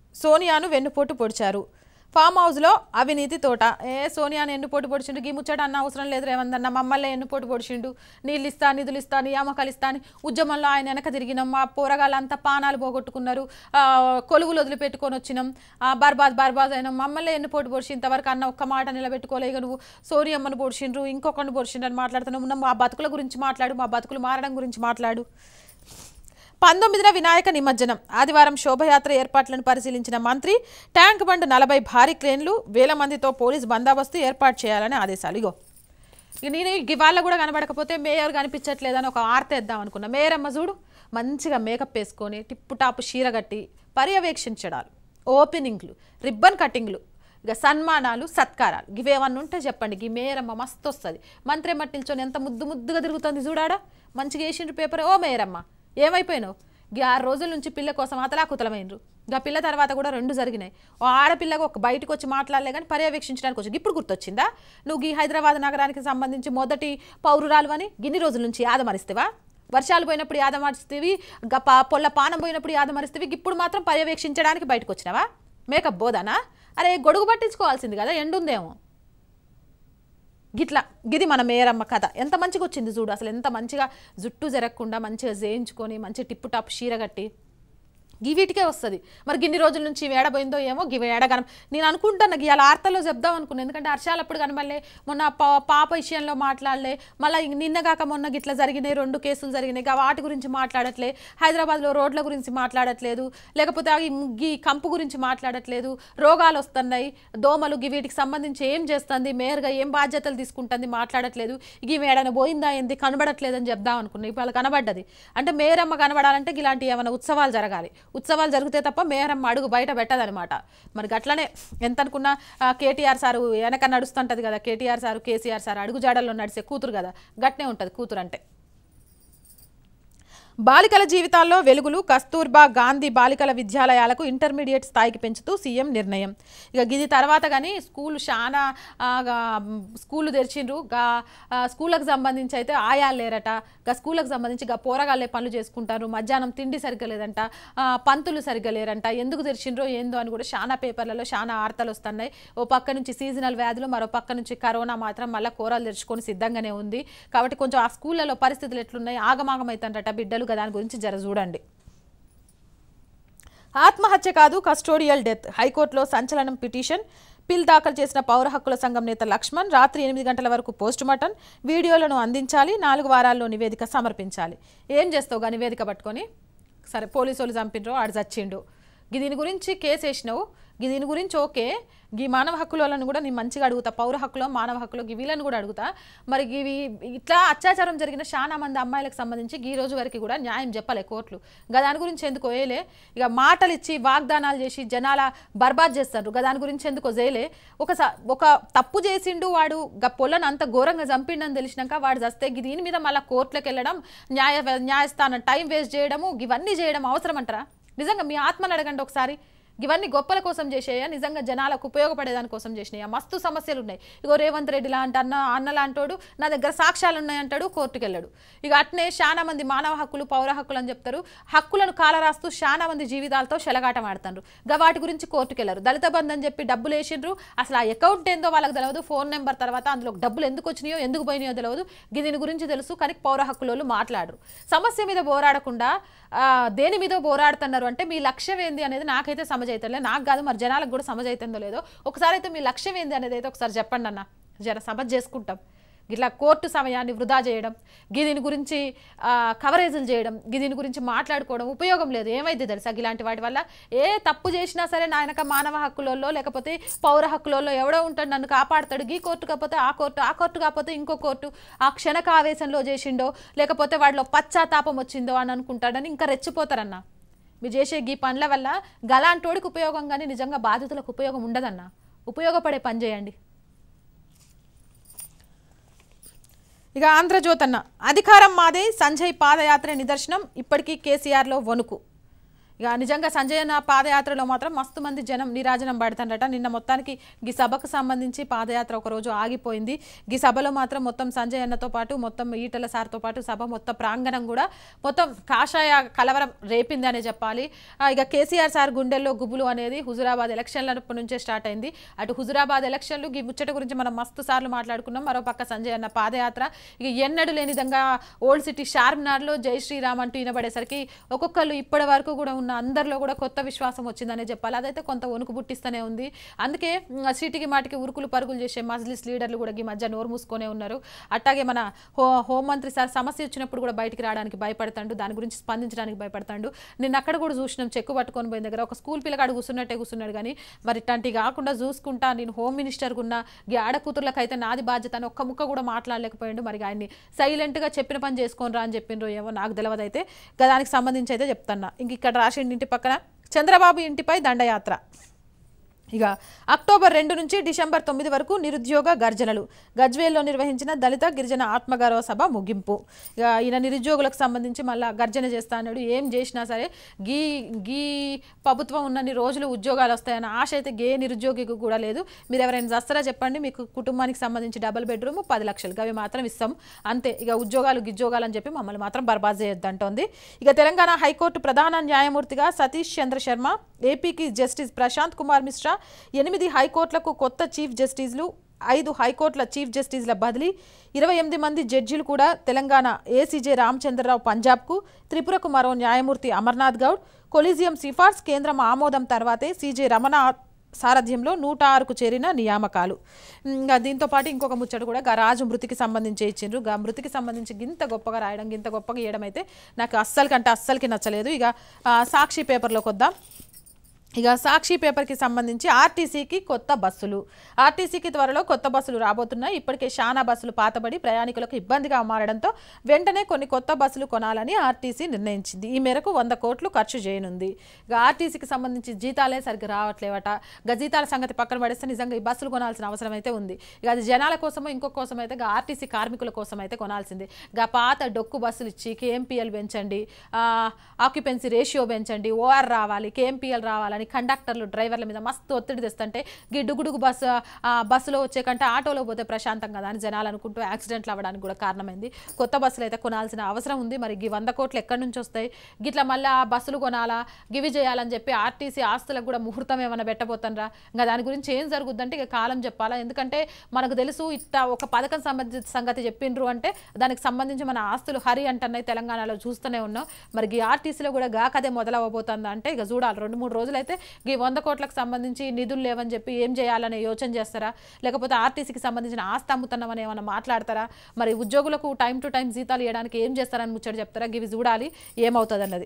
సోనియాను వెన్నుపోటు పొడిచారు ఫామ్ హౌస్లో అవినీతి తోట ఏ సోనియాను ఎన్నుపోటు పొడిచిండు గీ ముచ్చట అన్న అవసరం లేదు రేవందన్న మమ్మల్ని ఎన్నుపోటు పొడిచిండు నీళ్ళు ఇస్తా నిధులు ఇస్తా నియామకాలు ఇస్తా అని ఉద్యమంలో ఆయన వెనక తిరిగినాం మా పోరగాళ్ళంతా పానాలు పోగొట్టుకున్నారు ఆ, కొలువులు వదిలిపెట్టుకొని వచ్చినాం ఆ, బర్బాద్ బర్బాద్ అయినాం మమ్మల్ని ఎన్నుపోటు పొడిచి ఇంతవరకు అన్న ఒక్క మాట నిలబెట్టుకోలే ఇక నువ్వు సోనియమ్మను పొడిచిండ్రు ఇంకొకరిని పొడిచిండ్రు అని మాట్లాడుతున్నావు మా బతుకుల గురించి మాట్లాడు మా బతుకులు మారడం గురించి మాట్లాడు పంతొమ్మిదిన వినాయక నిమజ్జనం ఆదివారం శోభయాత్ర ఏర్పాట్లను పరిశీలించిన మంత్రి ట్యాంక్ బండ్ నలభై భారీ క్రేన్లు వేల మందితో పోలీస్ బందోబస్తు ఏర్పాటు చేయాలని ఆదేశాలు ఇగో ఇక నేను ఇవాళ కూడా కనబడకపోతే మేయర్ కనిపించట్లేదని ఒక వార్త ఇద్దాం అనుకున్నా మేయర్ అమ్మ చూడు మంచిగా మేకప్ వేసుకొని టిప్పు టాపు చీర కట్టి పర్యవేక్షించడాలు ఓపెనింగ్లు రిబ్బన్ కటింగ్లు ఇక సన్మానాలు సత్కారాలు ఇవేమన్నా ఉంటే చెప్పండి ఈ మేయరమ్మ మస్తు వస్తుంది మంత్రి ఎమ్మటి నిల్చొని ఎంత ముద్దు ముద్దుగా తిరుగుతుంది చూడాడా మంచిగా వేసిండ్రు పేపర్ ఓ మేయరమ్మ ఏమైపోయినావు ఈ ఆరు రోజుల నుంచి పిల్ల కోసం అతలాకుతలమైనరు ఇక పిల్ల తర్వాత కూడా రెండు జరిగినాయి ఓ ఆడపిల్లగా ఒక బయటకు వచ్చి మాట్లాడలే కానీ పర్యవేక్షించడానికి వచ్చి ఇప్పుడు గుర్తొచ్చిందా నువ్వు ఈ హైదరాబాద్ నగరానికి సంబంధించి మొదటి పౌరురాలు అని గిన్ని రోజుల నుంచి యాదమరిస్తేవా వర్షాలు పోయినప్పుడు యాదమరిస్తేవి గ పా- పొల్ల పానం పోయినప్పుడు యాదమరిస్తేవి ఇప్పుడు మాత్రం పర్యవేక్షించడానికి బయటకు వచ్చినావా మేకప్ బోదానా అరే గొడుగు పట్టించుకోవాల్సింది కదా ఎండుందేమో గిట్లా గిది మన మేయరమ్మ కథ ఎంత మంచిగా వచ్చింది చూడు అసలు ఎంత మంచిగా జుట్టు జరగకుండా మంచిగా చేయించుకొని మంచి టిప్పు టాప్ చీర కట్టి గీ వీటికే వస్తుంది మరి గిన్ని రోజుల నుంచి ఇవి ఏడబోయిందో ఏమో గివి ఏడగనం నేను అనుకుంటాను ఇవాళ ఆర్తలో చెప్దాం అనుకున్నాను ఎందుకంటే హర్షాలప్పుడు కనబడలే మొన్న పా- పాప విషయంలో మాట్లాడలే మళ్ళీ నిన్నగాక మొన్న గిట్లా జరిగినాయి రెండు కేసులు జరిగినాయి గా వాటి గురించి మాట్లాడట్లే హైదరాబాద్లో రోడ్ల గురించి మాట్లాడట్లేదు లేకపోతే ఈ గీ కంపు గురించి మాట్లాడట్లేదు రోగాలు వస్తున్నాయి దోమలు గి వీటికి సంబంధించి ఏం చేస్తుంది మేయర్గా ఏం బాధ్యతలు తీసుకుంటుంది మాట్లాడట్లేదు ఇక ఈమె ఏడైనా పోయిందా ఏంది కనబడట్లేదని చెప్దాం అనుకున్నా ఇప్పుడు కనబడ్డది అంటే మేయరమ్మ కనబడాలంటే ఇలాంటి ఏమైనా ఉత్సవాలు జరగాలి ఉత్సవాలు జరిగితే తప్ప మేయరమ్మ అడుగు బయట పెట్టదనమాట మరి గట్లనే ఎంత అనుకున్నా ఆ, కేటీఆర్ సారు వెనక నడుస్తుంటది కదా కేటీఆర్ సారు కేసీఆర్ సార్ అడుగు జాడల్లో నడిచే కూతురు కదా గట్నే ఉంటుంది కూతురు అంటే బాలికల జీవితాల్లో వెలుగులు కస్తూర్బా గాంధీ బాలికల విద్యాలయాలకు ఇంటర్మీడియట్ స్థాయికి పెంచుతూ సీఎం నిర్ణయం ఇక ఇది తర్వాత కానీ స్కూల్ చాలా ఆ, గా, మ్, స్కూళ్ళు తెరిచిండ్రు గా ఆ, స్కూళ్ళకు సంబంధించి అయితే ఆయాలు లేరట గా స్కూళ్ళకు సంబంధించి గా పోరగాళ్ళే పనులు చేసుకుంటారు మధ్యాహ్నం తిండి సరిగ్గా లేదంట ఆ, పంతులు సరిగ్గా లేరంట ఎందుకు తెరిచిండ్రో ఏందో అని కూడా చాలా పేపర్లలో చాలా వార్తలు వస్తున్నాయి ఓ పక్క నుంచి సీజనల్ వ్యాధులు మరో పక్క నుంచి కరోనా మాత్రం మళ్ళీ కూరలు తెరుచుకొని సిద్ధంగానే ఉంది కాబట్టి కొంచెం ఆ స్కూళ్ళలో పరిస్థితులు ఎట్లున్నాయి ఆగమాగం అవుతుందట బిడ్డలు కదా దాని గురించి జర చూడండి ఆత్మహత్య కాదు కస్టోడియల్ డెత్ హైకోర్టులో సంచలనం పిటిషన్ పిల్ దాఖలు చేసిన పౌర హక్కుల సంఘం నేత లక్ష్మణ్ రాత్రి ఎనిమిది గంటల వరకు పోస్ట్ మార్టం వీడియోలను అందించాలి నాలుగు వారాల్లో నివేదిక సమర్పించాలి ఏం చేస్తావు నివేదిక పట్టుకొని సరే పోలీసు వాళ్ళు చంపిండ్రు ఆడు చచ్చిండు గి దీని గురించి కేసు వేసినావు గి దీని గురించి ఓకే గీ మానవ హక్కులను కూడా నేను మంచిగా అడుగుతా పౌర హక్కులో మానవ హక్కులో గి వీళ్ళని కూడా అడుగుతా మరి ఇవి ఇట్లా అత్యాచారం జరిగిన చాలా మంది అమ్మాయిలకు సంబంధించి ఈ రోజు వరకు కూడా న్యాయం చెప్పలే కోర్టులు గా దాని గురించి ఎందుకు వేయలే ఇక మాటలు ఇచ్చి వాగ్దానాలు చేసి జనాల బర్బాద్ చేస్తారు గా దాని గురించి ఎందుకో చేయలే ఒక స- ఒక తప్పు చేసిండు వాడు గా పొలను అంత ఘోరంగా చంపిండని తెలిసినాక వాడు చస్తే గి దీని మీద మళ్ళీ కోర్టులకు వెళ్ళడం న్యాయ న్యాయస్థానం టైం వేస్ట్ చేయడము ఇవన్నీ చేయడం అవసరం అంటారా నిజంగా మీ ఆత్మను అడగండి ఒకసారి ఇవన్నీ గొప్పల కోసం చేసేయా నిజంగా జనాలకు ఉపయోగపడేదాని కోసం చేసినాయా మస్తు సమస్యలు ఉన్నాయి ఇగో రేవంత్ రెడ్డి లాంటి అన్న అన్న లాంటోడు నా దగ్గర సాక్ష్యాలు ఉన్నాయంటాడు కోర్టుకు వెళ్ళాడు ఇక అట్నే చాలా మంది మానవ హక్కులు పౌర హక్కులు అని చెప్తారు హక్కులను కాలరాస్తూ చాలా మంది జీవితాలతో చెలగాటం ఆడుతారు గా వాటి గురించి కోర్టుకు వెళ్ళారు దళిత బంధు అని చెప్పి డబ్బులు వేసిండ్రు అసలు ఆ అకౌంట్ ఏందో వాళ్ళకి తెలియదు ఫోన్ నెంబర్ తర్వాత అందులో డబ్బులు ఎందుకు వచ్చినాయో ఎందుకు పోయినాయో తెలియదు గి దీని గురించి తెలుసు కానీ పౌర హక్కులు మాట్లాడరు సమస్య మీద పోరాడకుండా ఆ, దేని మీద పోరాడుతున్నారు అంటే మీ లక్ష్యం ఏంది అనేది నాకైతే సమజ్ అవుతుందిలే నాకు కాదు మరి జనాలకు కూడా సమజ్ అవుతుందో లేదో ఒకసారి అయితే మీ లక్ష్యం ఏంది అనేది అయితే ఒకసారి చెప్పండి అన్న జర సమజ్ చేసుకుంటాం ఇట్లా కోర్టు సమయాన్ని వృధా చేయడం గి దీని గురించి ఆ, కవరేజీలు చేయడం గి దీని గురించి మాట్లాడుకోవడం ఉపయోగం లేదు ఏమైంది తెలుసా ఇలాంటి వాటి వల్ల ఏ తప్పు చేసినా సరే నాయనక మానవ హక్కులలో లేకపోతే పౌర హక్కులలో ఎవడో ఉంటాడు నన్ను కాపాడతాడు ఈ కోర్టు కాకపోతే ఆ కోర్టు ఆ కోర్టు కాకపోతే ఇంకో కోర్టు ఆ క్షణక ఆవేశంలో చేసిండో లేకపోతే వాడిలో పశ్చాత్తాపం వచ్చిందో అని అనుకుంటాడని ఇంకా రెచ్చిపోతారన్న మీరు చేసే ఈ పనుల వల్ల గలాంటోడికి ఉపయోగం కానీ నిజంగా బాధితులకు ఉపయోగం ఉండదన్న ఉపయోగపడే పని చేయండి ఇక ఆంధ్రజ్యోత్ అన్న అధికారం మాదే సంజయ్ పాదయాత్ర నిదర్శనం ఇప్పటికీ కేసీఆర్లో వణుకు ఇక నిజంగా సంజయ్ అన్న పాదయాత్రలో మాత్రం మస్తు మంది జనం నీరాజనం పడుతుండట నిన్న మొత్తానికి ఈ సభకు సంబంధించి పాదయాత్ర ఒక రోజు ఆగిపోయింది ఈ సభలో మాత్రం మొత్తం సంజయ్ అన్నతో పాటు మొత్తం ఈటల సార్తో పాటు సభ మొత్తం ప్రాంగణం కూడా మొత్తం కాషాయ కలవరం రేపింది అనే చెప్పాలి ఆ, ఇక కేసీఆర్ సార్ గుండెల్లో గుబులు అనేది హుజురాబాద్ ఎలక్షన్ల నుంచే స్టార్ట్ అయింది అటు హుజురాబాద్ ఎలక్షన్లు ఈ ముచ్చట గురించి మనం మస్తు సార్లు మాట్లాడుకున్నాం మరో పక్క సంజయ్ అన్న పాదయాత్ర ఇక ఎన్నడూ లేని విధంగా ఓల్డ్ సిటీ షార్మినార్లో జై శ్రీరామ్ అంటూ వినబడేసరికి ఒక్కొక్కరు ఇప్పటి వరకు కూడా ఉన్న అందరిలో కూడా కొత్త విశ్వాసం వచ్చిందనే చెప్పాలి అదైతే కొంత వణుకు పుట్టిస్తూనే ఉంది అందుకే ఉమ్, సీటికి మాటికి ఉరుకులు పరుగులు చేసే మజ్లిస్ లీడర్లు కూడా ఈ మధ్య నోరు మూసుకొనే ఉన్నారు అట్లాగే మన హో హోంమంత్రి సార్ సమస్య వచ్చినప్పుడు కూడా బయటికి రావడానికి భయపడతాడు దాని గురించి స్పందించడానికి భయపడతాడు నిన్న అక్కడ కూడా చూసినాం చెక్కు పట్టుకొని పోయిన దగ్గర ఒక స్కూల్ పిల్లగాడు కూర్చున్నట్టే కూర్చున్నాడు కానీ మరి ఇట్లాంటివి కాకుండా చూసుకుంటా నేను హోమ్ మినిస్టర్ ఉన్న ఈ ఆడకూతుర్లకు అయితే నాది బాధ్యత అని ఒక్క ముక్క కూడా మాట్లాడలేకపోయాడు మరి ఆయన్ని సైలెంట్గా చెప్పిన పని చేసుకొని రా అని చెప్పిండ్రు ఏమో నాకు తెలియదు అయితే ఇక దానికి సంబంధించి అయితే చెప్తున్నా ఇంక ఇక్కడ రాసిండి ఇంటి పక్కన చంద్రబాబు ఇంటిపై దండయాత్ర ఇక అక్టోబర్ రెండు నుంచి డిసెంబర్ తొమ్మిది వరకు నిరుద్యోగ గర్జనలు గజ్వేల్లో నిర్వహించిన దళిత గిరిజన ఆత్మగౌరవ సభ ముగింపు ఇక ఈయన నిరుద్యోగులకు సంబంధించి మళ్ళా గర్జన చేస్తా అన్నాడు ఏం చేసినా సరే గీ గీ ప్రభుత్వం ఉన్నన్ని రోజులు ఉద్యోగాలు వస్తాయన్న ఆశ అయితే గే నిరుద్యోగికి కూడా లేదు మీరు ఎవరైనా చేస్తారా చెప్పండి మీకు కుటుంబానికి సంబంధించి డబుల్ బెడ్రూమ్ పది లక్షలు అవి మాత్రం ఇస్తాం అంతే ఇక ఉద్యోగాలు గిద్యోగాలు అని చెప్పి మమ్మల్ని మాత్రం బర్బాద్ చేయొద్దు అంటోంది ఇక తెలంగాణ హైకోర్టు ప్రధాన న్యాయమూర్తిగా సతీష్ చంద్ర శర్మ ఏపీకి జస్టిస్ ప్రశాంత్ కుమార్ మిశ్రా ఎనిమిది హైకోర్టులకు కొత్త చీఫ్ జస్టిస్లు ఐదు హైకోర్టుల చీఫ్ జస్టిస్ల బదిలీ ఇరవై ఎనిమిది మంది జడ్జీలు కూడా తెలంగాణ ఏసీజే రామచంద్రరావు పంజాబ్కు త్రిపురకు మరో న్యాయమూర్తి అమర్నాథ్ గౌడ్ కొలీజియం సిఫార్స్ కేంద్రం ఆమోదం తర్వాతే సీజే రమణ సారథ్యంలో నూట ఆరుకు చేరిన నియామకాలు ఇంకా దీంతో పాటు ఇంకొక ముచ్చట కూడా గా రాజు మృతికి సంబంధించి ఇచ్చిండ్రు గా మృతికి సంబంధించి గింత గొప్పగా రాయడం గింత గొప్పగా ఇవ్వడం అయితే నాకు అస్సలకి అంటే అస్సలకి నచ్చలేదు ఇక ఆ, సాక్షి పేపర్లోకి వద్దాం ఇక సాక్షి పేపర్కి సంబంధించి ఆర్టీసీకి కొత్త బస్సులు ఆర్టీసీకి త్వరలో కొత్త బస్సులు రాబోతున్నాయి ఇప్పటికే షానా బస్సులు పాతబడి ప్రయాణికులకు ఇబ్బందిగా మారడంతో వెంటనే కొన్ని కొత్త బస్సులు కొనాలని ఆర్టీసీ నిర్ణయించింది ఈ మేరకు వంద కోట్లు ఖర్చు చేయనుంది ఇక ఆర్టీసీకి సంబంధించి జీతాలే సరిగ్గా రావట్లేవట ఇక జీతాల సంగతి పక్కన పడేస్తే నిజంగా ఈ బస్సులు కొనాల్సిన అవసరం అయితే ఉంది ఇక అది జనాల కోసమో ఇంకొక కోసం అయితే ఇక ఆర్టీసీ కార్మికుల కోసం అయితే కొనాల్సిందే ఇక పాత డొక్కు బస్సులు ఇచ్చి కేఎంపీఎల్ పెంచండి ఆక్యుపెన్సీ రేషియో పెంచండి ఓఆర్ రావాలి కేఎంపీఎల్ రావాలని కండక్టర్లు డ్రైవర్ల మీద మస్తు ఒత్తిడి తెస్తుంటే ఈ డుగుడుగు బస్సు ఆ, బస్సులో వచ్చే కంటే ఆటోలో పోతే ప్రశాంతం కదా అని జనాలు అనుకుంటూ యాక్సిడెంట్లు అవ్వడానికి కూడా కారణమైంది కొత్త బస్సులు అయితే కొనాల్సిన అవసరం ఉంది మరి ఈ వంద కోట్లు ఎక్కడి నుంచి వస్తాయి గిట్ల మళ్ళీ ఆ బస్సులు కొనాలా గివి చేయాలని చెప్పి ఆర్టీసీ ఆస్తులకు కూడా ముహూర్తం ఏమైనా పెట్టబోతానరా ఇంకా దాని గురించి ఏం జరుగుద్దంటే ఇక కాలం చెప్పాలా ఎందుకంటే మనకు తెలుసు ఇట్ట ఒక పథకం సంబంధించిన సంగతి చెప్పిండ్రు అంటే దానికి సంబంధించి మన ఆస్తులు హరి అంటున్నాయి తెలంగాణలో చూస్తూనే ఉన్నాం మరి ఈ ఆర్టీసీలో కూడా గా కదే మొదలవ్వబోతుందా అంటే ఇక చూడాలి రెండు మూడు రోజులైతే ఈ వంద కోట్లకు సంబంధించి నిధులు లేవని చెప్పి ఏం చేయాలనే యోచన చేస్తారా లేకపోతే ఆర్టీసీకి సంబంధించిన ఆస్తి అమ్ముతున్నామని ఏమైనా మాట్లాడతారా మరి ఉద్యోగులకు టైం టు టైం జీతాలు ఇవ్వడానికి ఏం చేస్తారని ముచ్చట చెప్తారా ఇవి చూడాలి ఏమవుతుంది అన్నది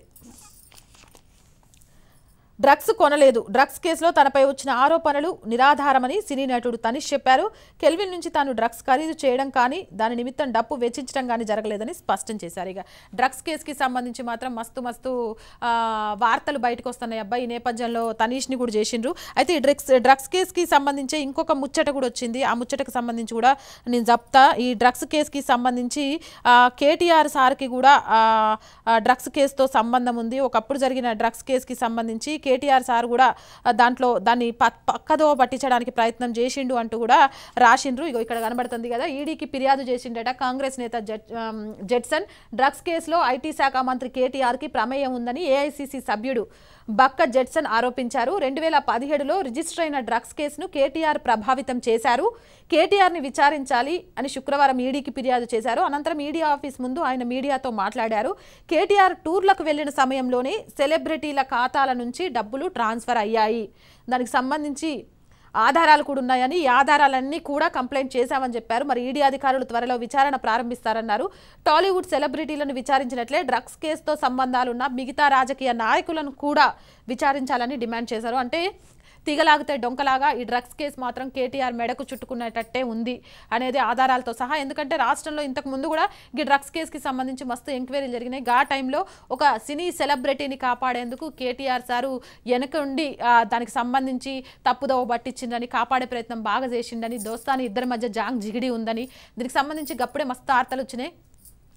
డ్రగ్స్ కొనలేదు డ్రగ్స్ కేసులో తనపై వచ్చిన ఆరోపణలు నిరాధారమని సినీ నటుడు తనిష్ చెప్పారు కెల్విన్ నుంచి తాను డ్రగ్స్ ఖరీదు చేయడం కానీ దాని నిమిత్తం డప్పు వెచ్చించడం కానీ జరగలేదని స్పష్టం చేశారు ఇక డ్రగ్స్ కేసుకి సంబంధించి మాత్రం మస్తు మస్తు ఆ, వార్తలు బయటకు వస్తున్నాయి అబ్బాయి ఈ నేపథ్యంలో తనీష్ని కూడా చేసిండ్రు అయితే ఈ డ్రగ్స్ డ్రగ్స్ కేసుకి సంబంధించి ఇంకొక ముచ్చట కూడా వచ్చింది ఆ ముచ్చటకు సంబంధించి కూడా నేను చెప్తా ఈ డ్రగ్స్ కేసుకి సంబంధించి ఆ, కేటీఆర్ సార్కి కూడా ఆ, ఆ, డ్రగ్స్ కేసుతో సంబంధం ఉంది ఒకప్పుడు జరిగిన డ్రగ్స్ కేసుకి సంబంధించి కేటీఆర్ సార్ కూడా ఆ, దాంట్లో దాన్ని ప- పక్కదో పట్టించడానికి ప్రయత్నం చేసిండు అంటూ కూడా రాసిండ్రు ఇగో ఇక్కడ కనబడుతుంది కదా ఈడీకి ఫిర్యాదు చేసిండట కాంగ్రెస్ నేత జడ్ ఆమ్, జెడ్సన్ డ్రగ్స్ కేసులో ఐటీ శాఖ మంత్రి కేటీఆర్కి ప్రమేయం ఉందని ఏఐసిసి సభ్యుడు బక్క జెడ్సన్ ఆరోపించారు రెండు వేల పదిహేడులో రిజిస్టర్ అయిన డ్రగ్స్ కేసును కేటీఆర్ ప్రభావితం చేశారు కేటీఆర్ని విచారించాలి అని శుక్రవారం ఈడీకి ఫిర్యాదు చేశారు అనంతరం ఈడీ ఆఫీస్ ముందు ఆయన మీడియాతో మాట్లాడారు కేటీఆర్ టూర్లకు వెళ్లిన సమయంలోనే సెలబ్రిటీల ఖాతాల నుంచి డబ్బులు ట్రాన్స్ఫర్ అయ్యాయి దానికి సంబంధించి ఆధారాలు కూడా ఉన్నాయని ఈ ఆధారాలన్నీ కూడా కంప్లైంట్ చేశామని చెప్పారు మరి ఈడీ అధికారులు త్వరలో విచారణ ప్రారంభిస్తారన్నారు టాలీవుడ్ సెలబ్రిటీలను విచారించినట్లే డ్రగ్స్ కేసుతో సంబంధాలున్న మిగతా రాజకీయ నాయకులను కూడా విచారించాలని డిమాండ్ చేశారు అంటే తీగలాగితే డొంకలాగా ఈ డ్రగ్స్ కేసు మాత్రం కేటీఆర్ మెడకు చుట్టుకునేటట్టే ఉంది అనేది ఆధారాలతో సహా ఎందుకంటే రాష్ట్రంలో ఇంతకు ముందు కూడా ఈ డ్రగ్స్ కేసుకి సంబంధించి మస్తు ఎంక్వైరీలు జరిగినాయి గా టైంలో ఒక సినీ సెలబ్రిటీని కాపాడేందుకు కేటీఆర్ సారు వెనక ఉండి ఆ, దానికి సంబంధించి తప్పుదోవ పట్టించిందని కాపాడే ప్రయత్నం బాగా చేసిండని దోస్తాని ఇద్దరి మధ్య జాంగ్ జిగిడి ఉందని దీనికి సంబంధించి గప్పుడే మస్తు వార్తలు వచ్చినాయి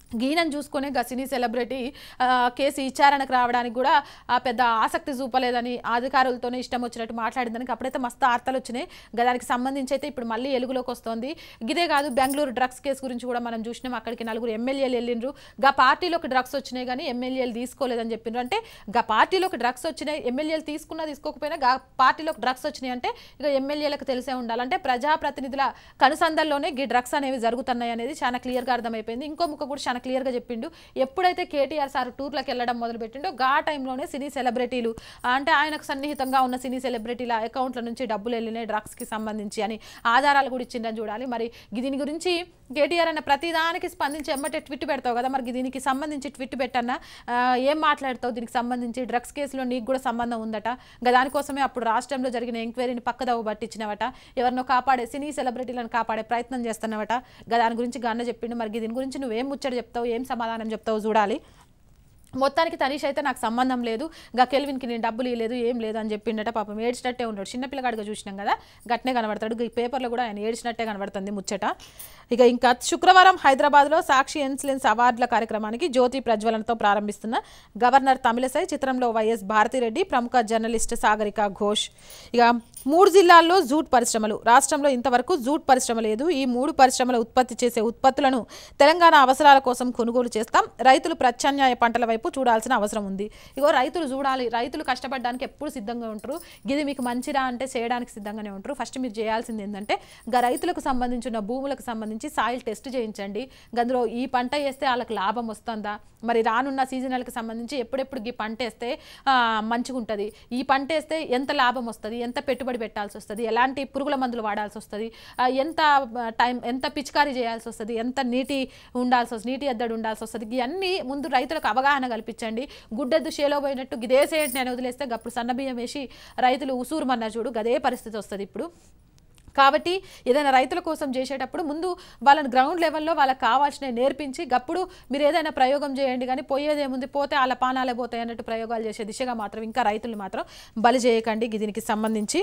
గీనని చూసుకునే గా సినీ సెలబ్రిటీ ఆ, కేసు విచారణకు రావడానికి కూడా ఆ, పెద్ద ఆసక్తి చూపలేదని అధికారులతోనే ఇష్టం వచ్చినట్టు మాట్లాడిందని అప్పుడైతే మస్తు వార్తలు వచ్చినాయి గా దానికి సంబంధించి అయితే ఇప్పుడు మళ్ళీ ఎలుగులోకి వస్తోంది ఇదే కాదు బెంగళూరు డ్రగ్స్ కేసు గురించి కూడా మనం చూసినాం అక్కడికి నలుగురు ఎమ్మెల్యేలు వెళ్ళిండ్రు గా పార్టీలోకి డ్రగ్స్ వచ్చినాయి కానీ ఎమ్మెల్యేలు తీసుకోలేదని చెప్పిండ్రు అంటే గా పార్టీలోకి డ్రగ్స్ వచ్చినాయి ఎమ్మెల్యేలు తీసుకున్నా తీసుకోకపోయినా గా పార్టీలోకి డ్రగ్స్ వచ్చినాయి అంటే ఇక ఎమ్మెల్యేలకు తెలిసే ఉండాలి అంటే ప్రజాప్రతినిధుల కనుసంధల్లోనే ఈ డ్రగ్స్ అనేవి జరుగుతున్నాయి అనేది చాలా క్లియర్గా అర్థమైపోయింది ఇంకో ముక్క కూడా చాలా క్లియర్గా చెప్పిండు ఎప్పుడైతే కేటీఆర్ సార్ టూర్లకు వెళ్ళడం మొదలుపెట్టిండో గా టైంలోనే సినీ సెలబ్రిటీలు అంటే ఆయనకు సన్నిహితంగా ఉన్న సినీ సెలబ్రిటీల అకౌంట్ల నుంచి డబ్బులు వెళ్ళినాయి డ్రగ్స్కి సంబంధించి అని ఆధారాలు కూడా ఇచ్చిందని చూడాలి మరి దీని గురించి కేటీఆర్ అన్న ప్రతిదానికి స్పందించి ఎమ్మటే ట్విట్ పెడతావు కదా మరి దీనికి సంబంధించి ట్విట్ పెట్టన్నా ఆ, ఏం మాట్లాడతావు దీనికి సంబంధించి డ్రగ్స్ కేసులో నీకు కూడా సంబంధం ఉందట ఇంకా దానికోసమే అప్పుడు రాష్ట్రంలో జరిగిన ఎంక్వైరీని పక్కదవ పట్టించినవట ఎవరినో కాపాడే సినీ సెలబ్రిటీలను కాపాడే ప్రయత్నం చేస్తున్నవట ఇంకా దాని గురించి గన్న చెప్పిండు మరి దీని గురించి నువ్వేం ముచ్చట చెప్తావు ఏం సమాధానం చెప్తావు చూడాలి మొత్తానికి తనీష్ అయితే నాకు సంబంధం లేదు గా కెల్విన్కి నేను డబ్బులు ఇవ్వలేదు ఏం లేదు అని చెప్పిండట పాపం ఏడ్చినట్టే ఉన్నాడు చిన్నపిల్లగాడిగా చూసినాం కదా గట్నే కనబడతాడు ఈ పేపర్లో కూడా ఆయన ఏడ్చినట్టే కనబడుతుంది ముచ్చట ఇక ఇంకా శుక్రవారం హైదరాబాద్లో సాక్షి ఎన్సిలెన్స్ అవార్డుల కార్యక్రమానికి జ్యోతి ప్రజ్వలనతో ప్రారంభిస్తున్న గవర్నర్ తమిళసై చిత్రంలో వైఎస్ భారతిరెడ్డి ప్రముఖ జర్నలిస్ట్ సాగరిక ఘోష్ ఇక మూడు జిల్లాల్లో జూట్ పరిశ్రమలు రాష్ట్రంలో ఇంతవరకు జూట్ పరిశ్రమ లేదు ఈ మూడు పరిశ్రమల ఉత్పత్తి చేసే ఉత్పత్తులను తెలంగాణ అవసరాల కోసం కొనుగోలు చేస్తాం రైతులు ప్రత్యామ్నాయ పంటల వైపు చూడాల్సిన అవసరం ఉంది ఇగో రైతులు చూడాలి రైతులు కష్టపడడానికి ఎప్పుడు సిద్ధంగా ఉంటారు ఇది మీకు మంచిరా అంటే చేయడానికి సిద్ధంగానే ఉంటారు ఫస్ట్ మీరు చేయాల్సింది ఏంటంటే గా రైతులకు సంబంధించిన భూములకు సంబంధించి సాయిల్ టెస్ట్ చేయించండి అందులో ఈ పంట వేస్తే వాళ్ళకి లాభం వస్తుందా మరి రానున్న సీజనల్కి సంబంధించి ఎప్పుడెప్పుడు ఈ పంట వేస్తే ఆ, మంచిగా ఉంటుంది ఈ పంట వేస్తే ఎంత లాభం వస్తుంది ఎంత పెట్టుబడి పెట్టాల్సి వస్తుంది ఎలాంటి పురుగుల మందులు వాడాల్సి వస్తుంది ఆ, ఎంత ఆ, టైం ఎంత పిచికారీ చేయాల్సి వస్తుంది ఎంత నీటి ఉండాల్సి వస్తుంది నీటి ఎద్దడి ఉండాల్సి వస్తుంది ఇవన్నీ ముందు రైతులకు అవగాహన కల్పించండి గుడ్డెద్దు షేలో పోయినట్టు గిదేసేయండి నేను వదిలేస్తే అప్పుడు సన్నబియ్యం వేసి రైతులు ఉసూరుమన్నారు చూడు గదే పరిస్థితి వస్తుంది ఇప్పుడు కాబట్టి ఏదైనా రైతుల కోసం చేసేటప్పుడు ముందు వాళ్ళని గ్రౌండ్ లెవెల్లో వాళ్ళకి కావాల్సినవి నేర్పించి గప్పుడు మీరు ఏదైనా ప్రయోగం చేయండి కానీ పోయేదేముంది పోతే వాళ్ళ పానాలే పోతాయి అన్నట్టు ప్రయోగాలు చేసే దిశగా మాత్రం ఇంకా రైతులు మాత్రం బలి చేయకండి గి దీనికి సంబంధించి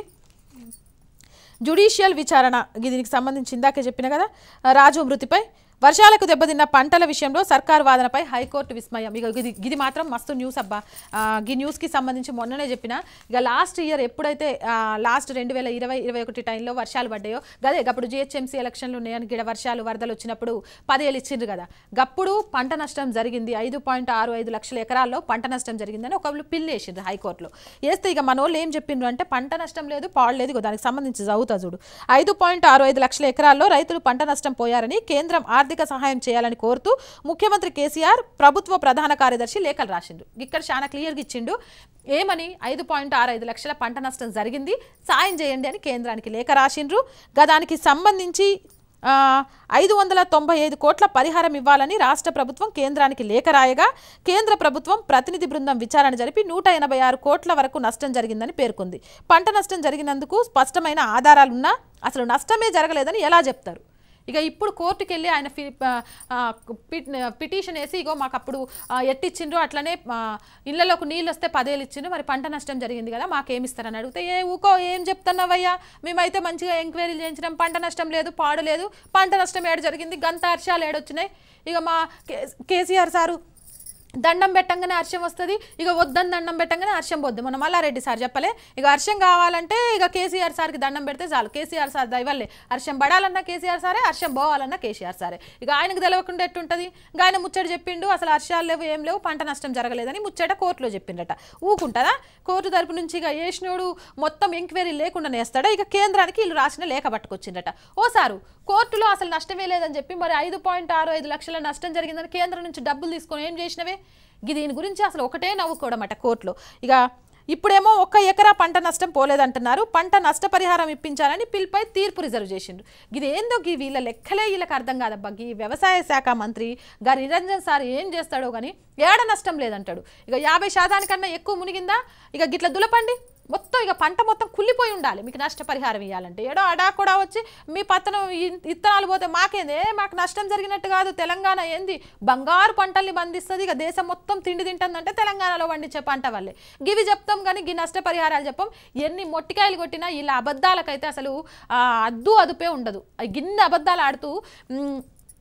జుడిషియల్ విచారణ గి దీనికి సంబంధించి ఇందాకే చెప్పిన కదా రాజు మృతిపై వర్షాలకు దెబ్బతిన్న పంటల విషయంలో సర్కార్ వాదనపై హైకోర్టు విస్మయం ఇక ఇది ఇది మాత్రం మస్తు న్యూస్ అబ్బా ఆ, ఈ న్యూస్కి సంబంధించి మొన్ననే చెప్పిన ఇక లాస్ట్ ఇయర్ ఎప్పుడైతే లాస్ట్ రెండు వేల ఇరవై ఇరవై ఒకటి టైంలో వర్షాలు పడ్డాయో గదే అప్పుడు జిహెచ్ఎంసీ ఎలక్షన్లు ఉన్నాయని గిడ వర్షాలు వరదలు వచ్చినప్పుడు పదేళ్ళు ఇచ్చిండ్రు కదా గప్పుడు పంట నష్టం జరిగింది ఐదు పాయింట్ ఆరు ఐదు లక్షల ఎకరాల్లో పంట నష్టం జరిగిందని ఒకళ్ళు పిల్లు వేసిండ్రు హైకోర్టులో వేస్తే ఇక మన వాళ్ళు ఏం చెప్పిండ్రు అంటే పంట నష్టం లేదు పాడలేదు ఇగో దానికి సంబంధించి చదువుతా చూడు ఐదు పాయింట్ ఆరు ఐదు లక్షల ఎకరాల్లో రైతులు పంట నష్టం పోయారని కేంద్రం ఆర్థిక సహాయం చేయాలని కోరుతూ ముఖ్యమంత్రి కేసీఆర్ ప్రభుత్వ ప్రధాన కార్యదర్శి లేఖలు రాసిండు ఇక్కడ చాలా క్లియర్గా ఇచ్చిండు ఏమని ఐదు పాయింట్ ఆరు ఐదు లక్షల పంట నష్టం జరిగింది సాయం చేయండి అని కేంద్రానికి లేఖ రాసిండ్రు గదానికి సంబంధించి ఆ, ఐదు వందల తొంభై ఐదు కోట్ల పరిహారం ఇవ్వాలని రాష్ట్ర ప్రభుత్వం కేంద్రానికి లేఖ రాయగా కేంద్ర ప్రభుత్వం ప్రతినిధి బృందం విచారణ జరిపి నూట ఎనభై ఆరు కోట్ల వరకు నష్టం జరిగిందని పేర్కొంది పంట నష్టం జరిగినందుకు స్పష్టమైన ఆధారాలున్నా అసలు నష్టమే జరగలేదని ఎలా చెప్తారు ఇక ఇప్పుడు కోర్టుకి వెళ్ళి ఆయన ఫి ఆ, ఆ, పిట్- పిటిషన్ వేసి ఇగో మాకు అప్పుడు ఆ, ఎట్టిచ్చిండ్రు అట్లనే ఆ, ఇళ్లలోకి నీళ్ళు వస్తే పదేళ్ళు ఇచ్చిండ్రు మరి పంట నష్టం జరిగింది కదా మాకేమిస్తారని అడిగితే ఏ ఊకో ఏం చెప్తున్నావయ్యా మేమైతే మంచిగా ఎంక్వైరీలు చేయించినాం పంట నష్టం లేదు పాడు లేదు పంట నష్టం ఏడు జరిగింది గంత హర్షాలు ఏడొచ్చినాయి ఇక మా కే- కేసీఆర్ సారు దండం పెట్టంగానే హర్షం వస్తుంది ఇక వద్దని దండం పెట్టంగానే హర్షం పోద్ది మన మల్లారెడ్డి సార్ చెప్పలే ఇక హర్షం కావాలంటే ఇక కేసీఆర్ సార్కి దండం పెడితే చాలు కేసీఆర్ సార్ దయవల్లే హర్షం పడాలన్నా కేసీఆర్ సారే హర్షం పోవాలన్నా కేసీఆర్ సారే ఇక ఆయనకు తెలియకుండా ఎట్టుంటుంది ఇక ఆయన ముచ్చట చెప్పిండు అసలు హర్షాలు లేవు ఏం లేవు పంట నష్టం జరగలేదని ముచ్చట కోర్టులో చెప్పిండట ఊకుంటుందా కోర్టు తరపు నుంచి ఇక వేసినోడు మొత్తం ఎంక్వైరీ లేకుండా నేస్తాడా ఇక కేంద్రానికి వీళ్ళు రాసిన లేఖ పట్టుకొచ్చిండట ఓ సారు కోర్టులో అసలు నష్టమే లేదని చెప్పి మరి ఐదు పాయింట్ ఆరు ఐదు లక్షల నష్టం జరిగిందని కేంద్రం నుంచి డబ్బులు తీసుకొని ఏం చేసినవే ఇది దీని గురించి అసలు ఒకటే నవ్వుకోవడం అట కోర్టులో ఇక ఇప్పుడేమో ఒక్క ఎకరా పంట నష్టం పోలేదంటున్నారు పంట నష్టపరిహారం ఇప్పించాలని పిల్పై తీర్పు రిజర్వ్ చేసిండ్రు ఇది ఏందో గీ వీళ్ళ లెక్కలే వీళ్ళకి అర్థం కాదబ్బా గీ వ్యవసాయ శాఖ మంత్రి గారి నిరంజన్ సార్ ఏం చేస్తాడో కానీ ఏడ నష్టం లేదంటాడు ఇక యాభై శాతానికన్నా ఎక్కువ మునిగిందా ఇక గిట్ల దులపండి మొత్తం ఇక పంట మొత్తం కుళ్ళిపోయి ఉండాలి మీకు నష్టపరిహారం ఇవ్వాలంటే ఏడో అడా కూడా వచ్చి మీ పత్తనం ఇ- ఇత్తనాలు పోతే మాకేంది ఏ మాకు నష్టం జరిగినట్టు కాదు తెలంగాణ ఏంది బంగారు పంటల్ని బంధిస్తుంది ఇక దేశం మొత్తం తిండి తింటుందంటే తెలంగాణలో పండించే పంట వల్లే గివి చెప్తాం కానీ గి నష్టపరిహారాలు చెప్పం ఎన్ని మొట్టికాయలు కొట్టినా ఇలా అబద్ధాలకైతే అసలు ఆ, అద్దు అదుపే ఉండదు ఆ గిన్నె అబద్ధాలు ఆడుతూ మ్,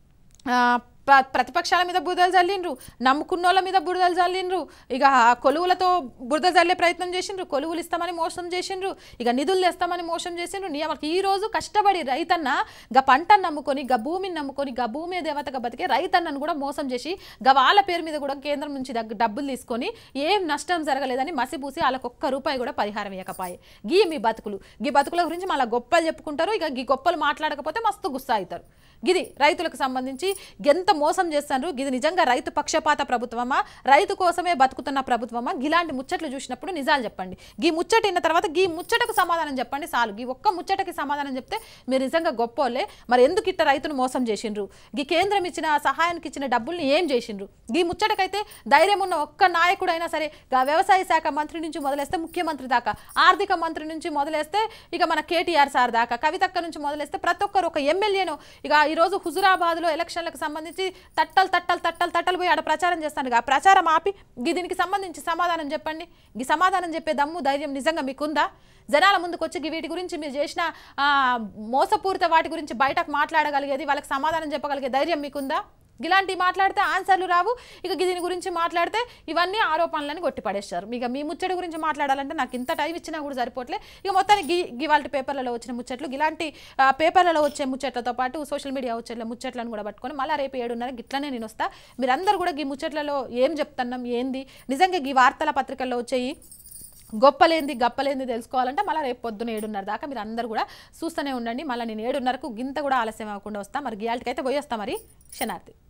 ఆ, ప్ర- ప్రతిపక్షాల మీద బురదలు చల్లిండ్రు నమ్ముకున్నోళ్ళ మీద బురదలు చల్లిండ్రు ఇక ఆ కొలువులతో బురద చల్లే ప్రయత్నం చేసిండ్రు కొలువులు ఇస్తామని మోసం చేసిండ్రు ఇక నిధులు తెస్తామని మోసం చేసిండ్రు నియమాలు ఈ రోజు కష్టపడి రైతన్న గా పంటను నమ్ముకొని గా భూమిని నమ్ముకొని గా భూమి దేవతగా బతికే రైతన్నను కూడా మోసం చేసి గా వాళ్ళ పేరు మీద కూడా కేంద్రం నుంచి దగ్గ- డబ్బులు తీసుకొని ఏం నష్టం జరగలేదని మసిపూసి వాళ్ళకి ఒక్క రూపాయి కూడా పరిహారం ఇవ్వకపాయే గీ మీ బతుకులు గీ బతుకుల గురించి మళ్ళీ గొప్పలు చెప్పుకుంటారు ఇక గీ గొప్పలు మాట్లాడకపోతే మస్తు గుస్సా అవుతారు గిది రైతులకు సంబంధించి ఎంత మోసం చేస్తాను గిది నిజంగా రైతు పక్షపాత ప్రభుత్వమా రైతు కోసమే బతుకుతున్న ప్రభుత్వమా గిలాంటి ముచ్చట్లు చూసినప్పుడు నిజాలు చెప్పండి గీ ముచ్చట విన్న తర్వాత గీ ముచ్చటకు సమాధానం చెప్పండి చాలు గీ ఒక్క ముచ్చటకి సమాధానం చెప్తే మీరు నిజంగా గొప్పోళ్ళే మరి ఎందుకు ఇట్ట రైతును మోసం చేసిండ్రు గీ కేంద్రం ఇచ్చిన సహాయానికి ఇచ్చిన డబ్బుల్ని ఏం చేసిండ్రు గీ ముచ్చటకైతే ధైర్యం ఉన్న ఒక్క నాయకుడైనా సరే గా వ్యవసాయ శాఖ మంత్రి నుంచి మొదలేస్తే ముఖ్యమంత్రి దాకా ఆర్థిక మంత్రి నుంచి మొదలేస్తే ఇక మన కేటీఆర్ సార్ దాకా కవితక్క నుంచి మొదలేస్తే ప్రతి ఒక్కరు ఒక ఎమ్మెల్యేను ఇక ఈరోజు హుజురాబాద్లో ఎలక్షన్లకు సంబంధించి తట్టలు తట్టలు తట్టలు తట్టలు పోయి ఆడ ప్రచారం చేస్తాను ఇక ఆ ప్రచారం ఆపి గీ దీనికి సంబంధించి సమాధానం చెప్పండి ఈ సమాధానం చెప్పే దమ్ము ధైర్యం నిజంగా మీకుందా జనాల ముందుకు వచ్చి గీ వీటి గురించి మీరు చేసిన ఆ, మోసపూరిత వాటి గురించి బయటకు మాట్లాడగలిగేది వాళ్ళకి సమాధానం చెప్పగలిగే ధైర్యం మీకుందా ఇలాంటివి మాట్లాడితే ఆన్సర్లు రావు ఇక దీని గురించి మాట్లాడితే ఇవన్నీ ఆరోపణలని కొట్టిపడేస్తారు ఇక మీ ముచ్చట గురించి మాట్లాడాలంటే నాకు ఇంత టైం ఇచ్చినా కూడా సరిపోట్లే ఇక మొత్తానికి గి గివాళ పేపర్లలో వచ్చిన ముచ్చట్లు ఇలాంటి ఆ, పేపర్లలో వచ్చే ముచ్చట్లతో పాటు సోషల్ మీడియా వచ్చే ముచ్చట్లను కూడా పట్టుకొని మళ్ళీ రేపు ఏడున్నర గిట్లనే నేను వస్తా మీరందరూ కూడా ఈ ముచ్చట్లలో ఏం చెప్తున్నాం ఏంది నిజంగా ఈ వార్తల పత్రికల్లో వచ్చేయి గొప్పలేంది గప్పలేంది తెలుసుకోవాలంటే మళ్ళీ రేపు పొద్దున ఏడున్నర దాకా మీరు అందరూ కూడా చూస్తూనే ఉండండి మళ్ళీ నేను ఏడున్నరకు గింత కూడా ఆలస్యం అవ్వకుండా వస్తా మరి గియాల్టికి అయితే పోయి వస్తా మరి క్షణార్థి